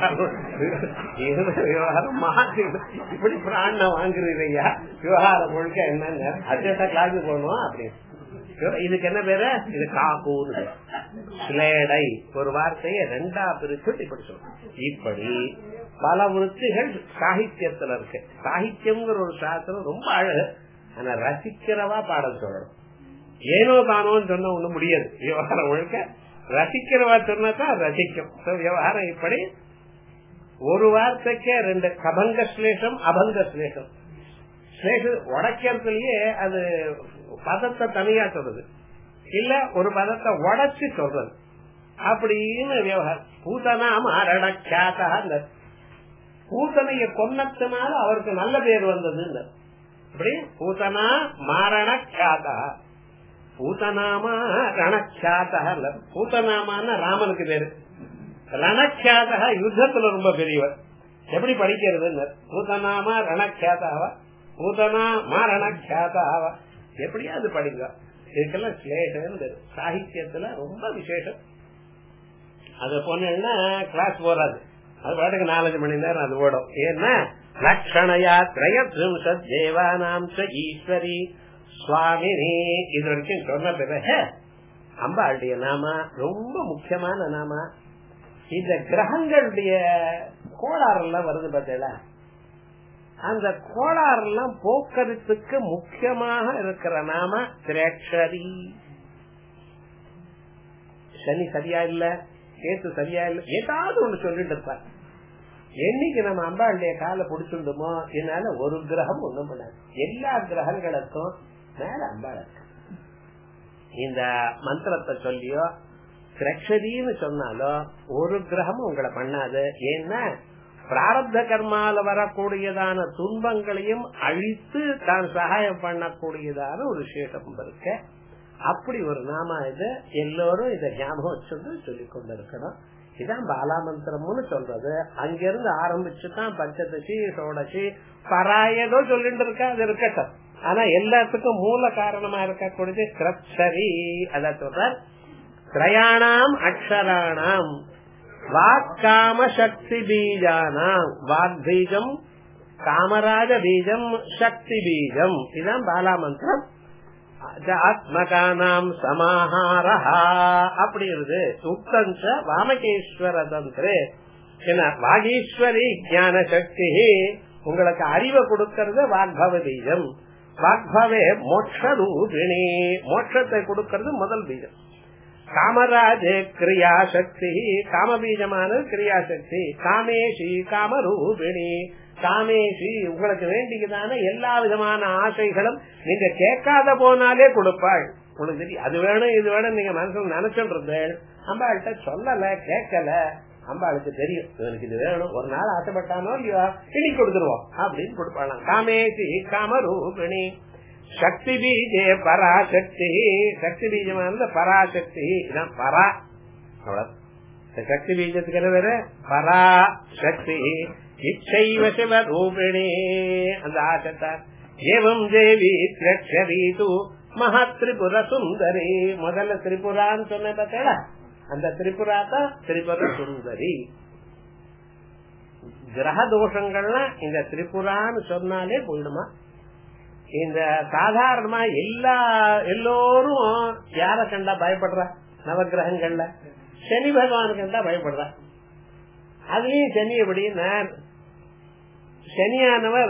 விவகாரம் மாற்றி இப்படி பிராண வாங்குறீங்க விவகாரம் முழுக்க என்னங்க அர்ஜென்டா கிளாஸ் போகணும் அப்படின்னு இதுக்கு என்ன பேரு இது காக்கூர் சிலேடை ஒரு வார்த்தையை ரெண்டா பிரிச்சு இப்படி சொல்றோம் இப்படி பல விருத்திகள் சாகித்யத்துல இருக்கு சாகித்யம்ங்கிற ஒரு சாஸ்திரம் ரொம்ப அழகு ஆனா ரசிக்கிறவா பாடல் சொல்லணும் ஏனோ தானோன்னு சொன்ன ஒண்ணு முடியாது விவகாரம் முழுக்க ரசிக்கிறவா சொன்னதான் ரசிக்கும் விவகாரம் இப்படி ஒரு வார்த்தைக்கே ரெண்டு கபங்க ஸ்லேஷம் அபங்க ஸ்லேஷம் உடைக்கிறதுலயே அது பதத்தை தனியா சொல்றது இல்ல ஒரு பதத்தை உடைச்சு சொல்றது அப்படின்னு விவகாரம் பூதனா மாரணக்காத்த பூத்தனைய கொன்னத்தினால அவருக்கு நல்ல பேர் வந்தது அப்படி பூதனா மாரண காதா பூதநாமா ரணக்காதா இல்ல பூதநாமான ராமனுக்கு பேரு ரணக்காதா யுத்தத்துல ரொம்ப பெரியவர் எப்படி படிக்கிறதுன்னு பூதனாமா ரணக்ஷாதாவா பூதனா மரணக்ஷாதாவா எப்படியாவது படிங்க இதுக்கெல்லாம் ஸ்லேஷன் சாகித்யத்துல ரொம்ப விசேஷம் அத போனா கிளாஸ் போறாது அது பாட்டுக்கு நாலஞ்சு மணி நேரம் அது ஓடும் ஏன்னா லட்சணையா திரயத்ரிம்சத் தேவானாம் ச ஈஸ்வரி சுவாமினி இது வரைக்கும் சொன்ன பிறகு அம்பாளுடைய நாம ரொம்ப முக்கியமான நாம இந்த கிரகங்களுடைய கோளாறுலாம் வருது பார்த்தீங்களா அந்த கோளாறுலாம் போக்குறதுக்கு முக்கியமாக இருக்கிற நாம திரேட்சரி சனி சரியா இல்ல கேத்து சரியா இல்ல ஏதாவது ஒண்ணு சொல்லிட்டு இருப்பார் என்னைக்கு நம்ம அம்பாளுடைய காலை பிடிச்சிருந்தோமோ என்னால ஒரு கிரகம் ஒண்ணும் பண்ணாது எல்லா கிரகங்களுக்கும் மேல அம்பாள் இருக்கு இந்த மந்திரத்தை சொல்லியோ திரட்சதின்னு சொன்னாலோ ஒரு கிரகமும் உங்களை பண்ணாது ஏன்னா பிராரப்த கர்மால வரக்கூடியதான துன்பங்களையும் அழித்து தான் சகாயம் பண்ணக்கூடியதான ஒரு சேஷம் இருக்க அப்படி ஒரு நாம இது எல்லோரும் இதை ஞாபகம் வச்சுட்டு சொல்லிக் கொண்டிருக்கணும் இதான் பாலாமந்திரம்னு சொல்றது அங்கிருந்து ஆரம்பிச்சுதான் பஞ்சதசி சோடசி பராயதோ சொல்லிட்டு இருக்கா அது இருக்கட்டும் ஆனா எல்லாத்துக்கும் மூல காரணமா இருக்கக்கூடியது கிரப்சரி அத சொல்ற திரயாணாம் அக்ஷராணாம் வாக்காம சக்தி பீஜானாம் வாக் பீஜம் காமராஜ பீஜம் சக்தி பீஜம் இதுதான் பாலாமந்திரம் ஆத்மகானாம் சமாஹாரஹா அப்படி இருக்கு உத்தஞ்ச வாமகேஸ்வர தந்திரே என்ன வாகீஸ்வரி ஞான சக்தி உங்களுக்கு அறிவை கொடுக்கறது வாக்பவ பீஜம் வாக்பவே மோட்ச ரூபிணி மோட்சத்தை கொடுக்கறது முதல் பீஜம் காமராஜ கிரியா சக்தி காமபீஜமானது கிரியா சக்தி காமேஷி காமரூபிணி காமேஷி உங்களுக்கு வேண்டியதான எல்லா விதமான ஆசைகளும் நீங்க கேட்காத போனாலே கொடுப்பாள் உங்களுக்கு தெரியும் அது வேணும் இது வேணும் நீங்க மனசுல நினைச்சுட்டு இருந்தேன் அம்பாள்கிட்ட சொல்லல கேட்கல அம்பாளுக்கு தெரியும் இவனுக்கு இது வேணும் ஒரு நாள் ஆசைப்பட்டானோ இல்லையோ இனி கொடுத்துருவோம் அப்படின்னு கொடுப்பாளாம் காமேஷி காமரூபிணி சக்தி பீஜே பராசக்தி சக்தி பீஜமானது பராசக்தி இதான் பரா அவ்வளவு சக்தி பீஜத்துக்கு என்ன வேற பரா சக்தி இச்சைவ சிவ ரூபிணி அந்த ஆசைத்தான் ஏவம் தேவி திரட்சரி தூ மகா திரிபுர சுந்தரி முதல்ல திரிபுரான்னு சொன்ன பார்த்தா அந்த திரிபுரா தான் திரிபுர சுந்தரி கிரக தோஷங்கள்லாம் இந்த திரிபுரான்னு சொன்னாலே போயிடுமா இந்த சாதாரணமா எல்லா எல்லோரும் யார கண்டா பயப்படுற நவகிரகங்கள்ல சனி பகவான் கண்டா பயப்படுற அதுலயும் சனி எப்படின்னா சனியானவர்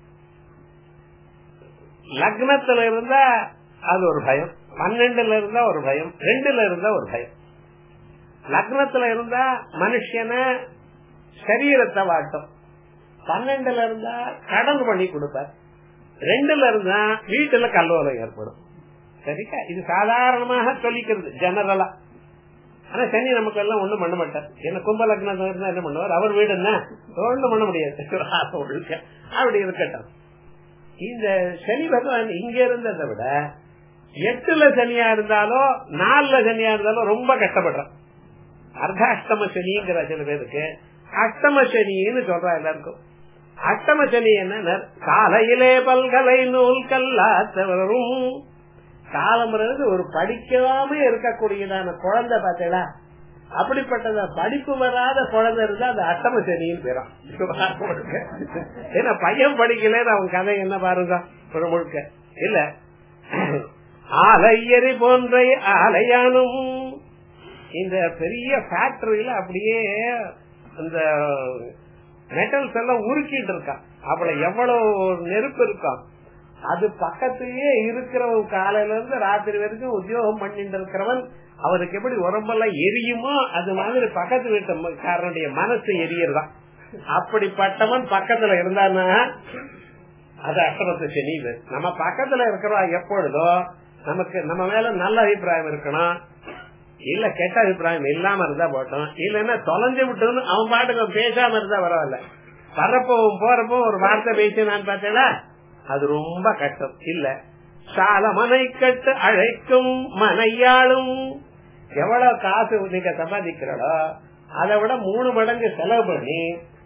லக்னத்துல இருந்தா அது ஒரு பயம் பன்னெண்டுல இருந்தா ஒரு பயம் ரெண்டுல இருந்தா ஒரு பயம் லக்னத்துல இருந்தா மனுஷனை சரீரத்தை வாட்டும் பன்னெண்டுல இருந்தா கடன் பண்ணி கொடுப்பார் ரெண்டுல இருந்தா வீட்டுல கல்லோலம் ஏற்படும் சரிக்கா இது சாதாரணமாக சொல்லிக்கிறது ஜெனரலா ஆனா சனி நமக்கு எல்லாம் ஒண்ணும் பண்ண மாட்டார் என்ன கும்ப லக்னம் இருந்தா என்ன பண்ணுவார் அவர் வீடு என்ன ஒண்ணும் பண்ண முடியாது ஒழுக்க அப்படி இருக்கட்டும் இந்த சனி பகவான் இங்க இருந்ததை விட எட்டுல சனியா இருந்தாலும் நாலுல சனியா இருந்தாலும் ரொம்ப கஷ்டப்படுறான் அர்த்தாஷ்டம சனிங்கிற சில பேருக்கு அஷ்டம சனின்னு சொல்றா எல்லாருக்கும் அஷ்டம சனி என்ன காலையிலே பல்கலை நூல் கல்லாத்தவரும் காலம் ஒரு படிக்காம இருக்கக்கூடியதான குழந்தை பார்த்தீங்களா அப்படிப்பட்டத படிப்பு வராத குழந்தை இருந்தா அது அஷ்டம சனின்னு பேரும் ஏன்னா பையன் படிக்கல அவன் கதை என்ன பாருங்க ஒரு முழுக்க இல்ல ஆலையரி போன்ற ஆலையானும் இந்த பெரிய ஃபேக்டரியில அப்படியே இந்த மெட்டல்ஸ் எல்லாம் உருக்கிட்டு இருக்கான் அவளை எவ்வளவு நெருப்பு இருக்கான் அது பக்கத்திலேயே இருக்கிறவன் காலையில இருந்து ராத்திரி வரைக்கும் உத்தியோகம் பண்ணிட்டு இருக்கிறவன் அவருக்கு எப்படி உடம்பெல்லாம் எரியுமோ அது மாதிரி பக்கத்து வீட்டுக்காரனுடைய மனசு எரியறதான் அப்படிப்பட்டவன் பக்கத்துல இருந்தானா அது அஷ்டமத்து சனி நம்ம பக்கத்துல இருக்கிறோம் எப்பொழுதோ நமக்கு நம்ம மேல நல்ல அபிப்பிராயம் இருக்கணும் இல்ல கெட்ட அபிப்பிராயம் இல்லாம இருந்தா போட்டோம் இல்லன்னா தொலைஞ்சு விட்டுன்னு அவன் பாட்டுக்கு பேசாம இருந்தா பரவாயில்ல வர்றப்பவும் போறப்போ ஒரு வார்த்தை பேசினான்னு பார்த்தேன்னா அது ரொம்ப கஷ்டம் இல்ல சால மனை கட்டு அழைக்கும் மனையாளும் எவ்வளவு காசு நீங்க சம்பாதிக்கிறோ அதை விட மூணு மடங்கு செலவு பண்ணி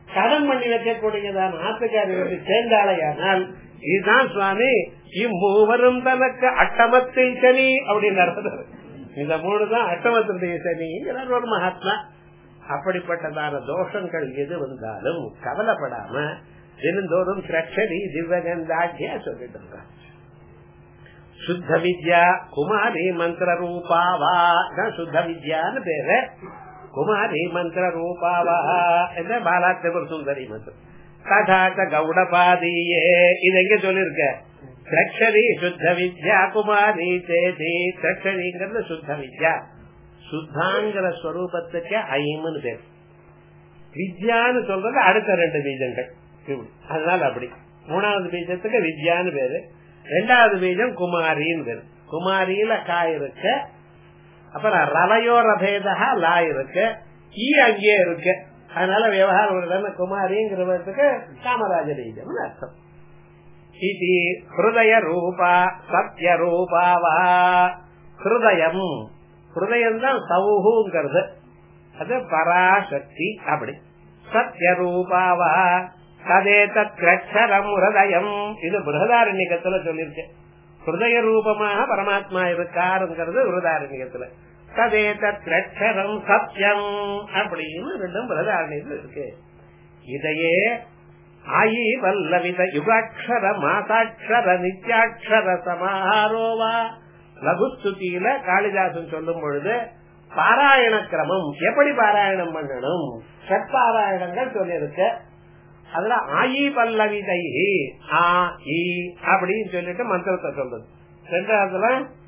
கடன் பண்ணி வைக்கக்கூடியதான ஆத்துக்காரி வந்து சேர்ந்தாளையானால் இதுதான் சுவாமி இம்மூவரும் தனக்கு அட்டமத்தில் சனி அப்படின்னு நடத்துறது இந்த மூணு தான் அட்டமத்தினுடைய சனிங்கிறார் ஒரு மகாத்மா அப்படிப்பட்டதான தோஷங்கள் எது வந்தாலும் கவலைப்படாம தினந்தோறும் திரட்சடி திவ்வகந்தாக்கியா சொல்லிட்டு இருக்காங்க சுத்த வித்யா குமாரி மந்திர ரூபாவா சுத்த வித்யான்னு பேரு குமாரி மந்திர ரூபாவா என்ன பாலாத்திபுர் சுந்தரி மந்திரம் கதாச்ச கௌடபாதியே இது எங்க சொல்லிருக்க திரட்சரி சுத்த வித்யா குமாரி தேதி திரட்சரிங்கிறது சுத்த வித்யா சுத்தாங்கிற ஸ்வரூபத்துக்கு ஐம்னு பேர் வித்யான்னு சொல்றது அடுத்த ரெண்டு பீஜங்கள் அதனால அப்படி மூணாவது பீஜத்துக்கு வித்யான்னு பேரு ரெண்டாவது பீஜம் குமாரின்னு பேரு குமாரியில காய் இருக்கு அப்புறம் ரலையோர பேதா லா இருக்கு ஈ அங்கேயே இருக்கு அதனால விவகாரம் குமாரிங்கிறதுக்கு காமராஜ பீஜம் அர்த்தம் இது ஹிருதய ரூபா சத்ய ரூபாவா ஹிருதயம் ஹிருதயம் தான் சவுகுங்கிறது அது பராசக்தி அப்படி சத்ய ரூபாவா ததே தத்ரக்ஷரம் ஹிருதயம் இது பிருகதாரண்யத்துல சொல்லியிருக்கேன் ஹிருதய ரூபமாக பரமாத்மா இருக்காருங்கிறது விருதாரண்யத்துல ததே தத்ரக்ஷரம் சத்தியம் அப்படின்னு ரெண்டும் பிருகதாரண்யத்துல இருக்கு இதையே ஆயி வல்லவித யுகாட்சர மாசாட்சர நித்யாட்சர சமாரோவா லகுஸ்துதியில காளிதாசன் சொல்லும் பொழுது பாராயண கிரமம் எப்படி பாராயணம் பண்ணணும் சட்பாராயணங்கள் சொல்லியிருக்க அதுல ஆயி பல்லவிதை ஆ இ அப்படின்னு சொல்லிட்டு மந்திரத்தை சொல்றது ரெண்டாவதுல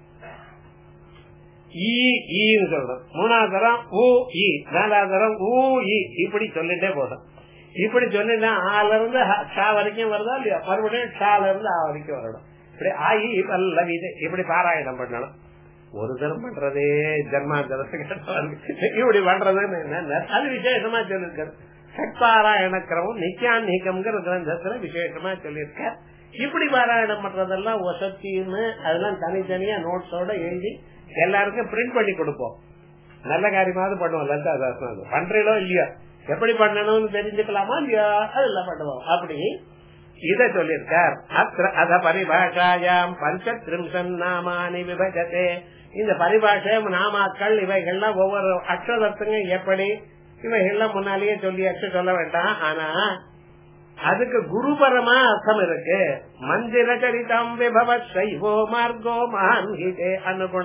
ஈன்னு சொல்றோம் மூணாவது தரம் ஊ இ நாலாவது தரம் ஊ இ இப்படி சொல்லிட்டே போதும் இப்படி சொன்னா ஆல இருந்து ஷா வரைக்கும் வருதா இல்லையா மறுபடியும் ஷால இருந்து ஆ வரைக்கும் வரணும் இப்படி ஆயி பல்லவிதை இப்படி பாராயணம் பண்ணணும் ஒரு தரம் பண்றதே ஜன்மாந்தரத்துக்கு இப்படி பண்றதுன்னு என்ன அது விசேஷமா சொல்லிருக்காரு சட்பாராயண கிரமம் நித்தியான்னிகம்ங்கிற கிரந்தத்துல விசேஷமா சொல்லியிருக்க இப்படி பாராயணம் பண்றதெல்லாம் வசத்தின்னு அதெல்லாம் தனித்தனியா நோட்ஸோட எழுதி எல்லாருக்கும் பிரிண்ட் பண்ணி கொடுப்போம் நல்ல காரியமாவது பண்ணுவோம் லலிதா சாஸ்திரம் பண்றீங்களோ இல்லையோ எப்படி பண்ணணும்னு தெரிஞ்சுக்கலாமா இல்லையா அதெல்லாம் பண்ணுவோம் அப்படி இத சொல்லியிருக்கார் அத்த அத பரிபாஷாயாம் பஞ்சத்ரிம்சன் நாமானி விபஜதே இந்த பரிபாஷம் நாமாக்கள் இவைகள்லாம் ஒவ்வொரு அக்ஷரத்துங்க எப்படி இவைகள்லாம் முன்னாலேயே சொல்லியாச்சு சொல்ல வேண்டாம் ஆனா அதுக்கு குருபரமா அர்த்தம் இருக்கு மந்திர சரிதம் விபவ சைவோ மார்கோ மகான்ஹிதே அனுகுண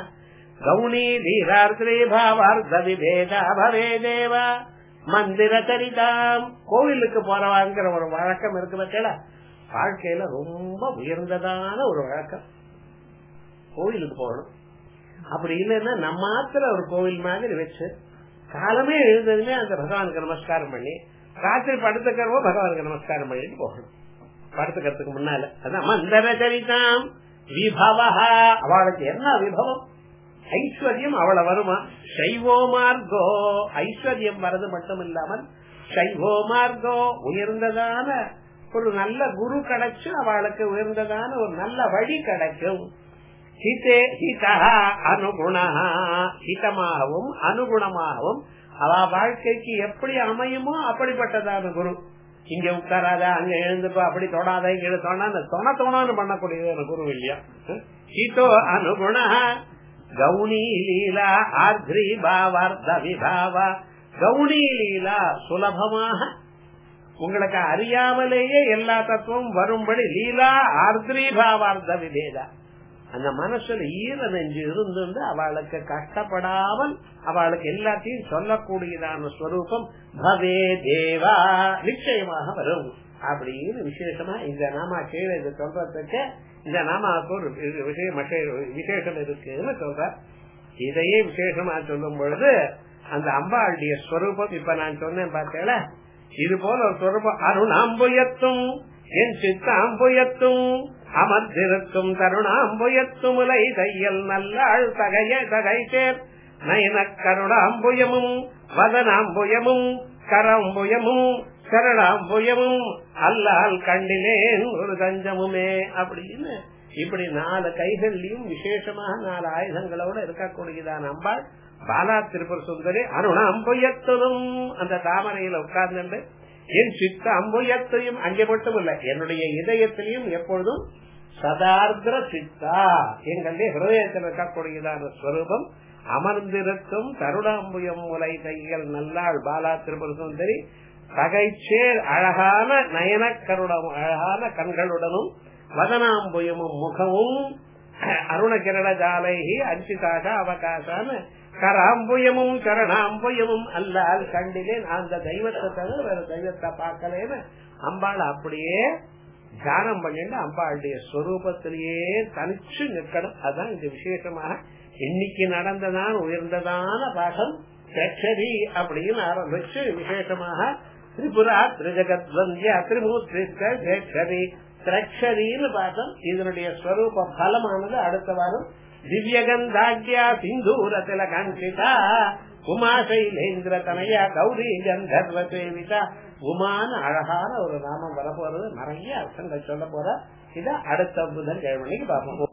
கௌணி தீரார்த்தே பாவார்த்த விபேதா பவே தேவா மந்திர சரிதாம் கோவிலுக்கு போறவாங்கிற ஒரு வழக்கம் இருக்கு பத்தில வாழ்க்கையில ரொம்ப உயர்ந்ததான ஒரு வழக்கம் கோவிலுக்கு போகணும் அப்படி இல்லைன்னா நம்ம மாத்திர ஒரு கோவில் மாதிரி வச்சு காலமே எழுந்ததுமே அந்த பகவானுக்கு நமஸ்காரம் பண்ணி ராத்திரி படுத்துக்கிறவோ பகவானுக்கு நமஸ்காரம் பண்ணிட்டு போகணும் படுத்துக்கிறதுக்கு முன்னால அதான் மந்திர சரிதாம் விபவா அவளுக்கு என்ன விபவம் ஐஸ்வர்யம் அவள வருமா சைவோ மார்க்கோ ஐஸ்வர்யம் வரது மட்டும் இல்லாமல் சைவோ மார்க்கோ உயர்ந்ததான ஒரு நல்ல குரு கிடைச்சு அவளுக்கு உயர்ந்ததான ஒரு நல்ல வழி கிடைக்கும் ஹிதே ஹிதா அனுகுணா ஹிதமாகவும் அனுகுணமாகவும் அவ வாழ்க்கைக்கு எப்படி அமையுமோ அப்படிப்பட்டதான குரு இங்க உட்காராத அங்க எழுந்துப்பா அப்படி தொடாத இங்க தொணா தொண தொணான்னு பண்ணக்கூடியது குரு இல்லையா ஹிதோ அனுகுண கௌணி லீலா ஆர்திரி பாவார்த்த விபாவ கௌணி லீலா சுலபமாக உங்களுக்கு அறியாமலேயே எல்லா தத்துவம் வரும்படி லீலா ஆர்திரி பாவார்த்த விபேதா அந்த மனசுல ஈர நெஞ்சு இருந்து அவளுக்கு கஷ்டப்படாமல் அவளுக்கு எல்லாத்தையும் சொல்லக்கூடியதான ஸ்வரூபம் பவே தேவா நிச்சயமாக வரும் அப்படின்னு விசேஷமா இந்த நாமா கீழே இது சொல்றதுக்கு இந்த நாமாவுக்கு ஒரு விஷயம் விசேஷம் இருக்குன்னு சொல்ற இதையே விசேஷமா சொல்லும் பொழுது அந்த அம்பாளுடைய ஸ்வரூபம் இப்ப நான் சொன்னேன் பார்த்தேல இது போல ஒரு ஸ்வரூபம் அருணாம்புயத்தும் என் சித்தாம்புயத்தும் அமர்ந்திருக்கும் தருணாம்புயத்தும் உலை தையல் நல்லாள் தகைய தகை சேர் நயன கருணாம்புயமும் வதனாம்புயமும் கரம்புயமும் சரணாம்புயமும் அல்லால் கண்டிலேன் ஒரு தஞ்சமுமே அப்படின்னு இப்படி நாலு கைகள்லயும் விசேஷமாக நாலு ஆயுதங்களோட இருக்கக்கூடியதான அம்பாள் பாலா திருப்பூர் சுந்தரி அருணாம்புயத்திலும் அந்த தாமரையில உட்கார்ந்து என் சித்த அம்புயத்தையும் அங்கே மட்டும் இல்ல என்னுடைய இதயத்திலையும் எப்பொழுதும் சதார்திர சித்தா எங்களுடைய ஹிருதயத்தில் இருக்கக்கூடியதான ஸ்வரூபம் அமர்ந்திருக்கும் தருணாம்புயம் முலை கைகள் நல்லாள் பாலா திருபுர சுந்தரி பகைச்சேர் அழகான நயன கருடம் அழகான கண்களுடனும் வதனாம்புயமும் முகமும் அருணகிரண ஜாலைகி அஞ்சிதாக அவகாசான கராம்புயமும் சரணாம்புயமும் அல்லால் கண்டிலேன் அந்த தெய்வத்தை தவிர வேற தெய்வத்தை பார்க்கலேன்னு அம்பாள் அப்படியே தியானம் பண்ணிட்டு அம்பாளுடைய ஸ்வரூபத்திலேயே தனிச்சு நிற்கணும் அதுதான் இந்த விசேஷமாக இன்னைக்கு நடந்ததான் உயர்ந்ததான பாகம் பிரட்சரி அப்படின்னு ஆரம்பிச்சு விசேஷமாக திரிபுரா திரிஜகத்வந்திய திரிமூர்த்தி திரட்சரின்னு பார்த்தோம் இதனுடைய ஸ்வரூப பலமானது அடுத்த வாரம் திவ்யகந்தாக்யா சிந்தூர திலகாங்கிதா உமா சைலேந்திர தனையா கௌரி கந்தர்வ சேவிதா உமான அழகான ஒரு நாமம் வரப்போறது நிறைய அர்த்தங்கள் சொல்ல போற இத அடுத்த புதன் கிழமைக்கு பார்ப்போம்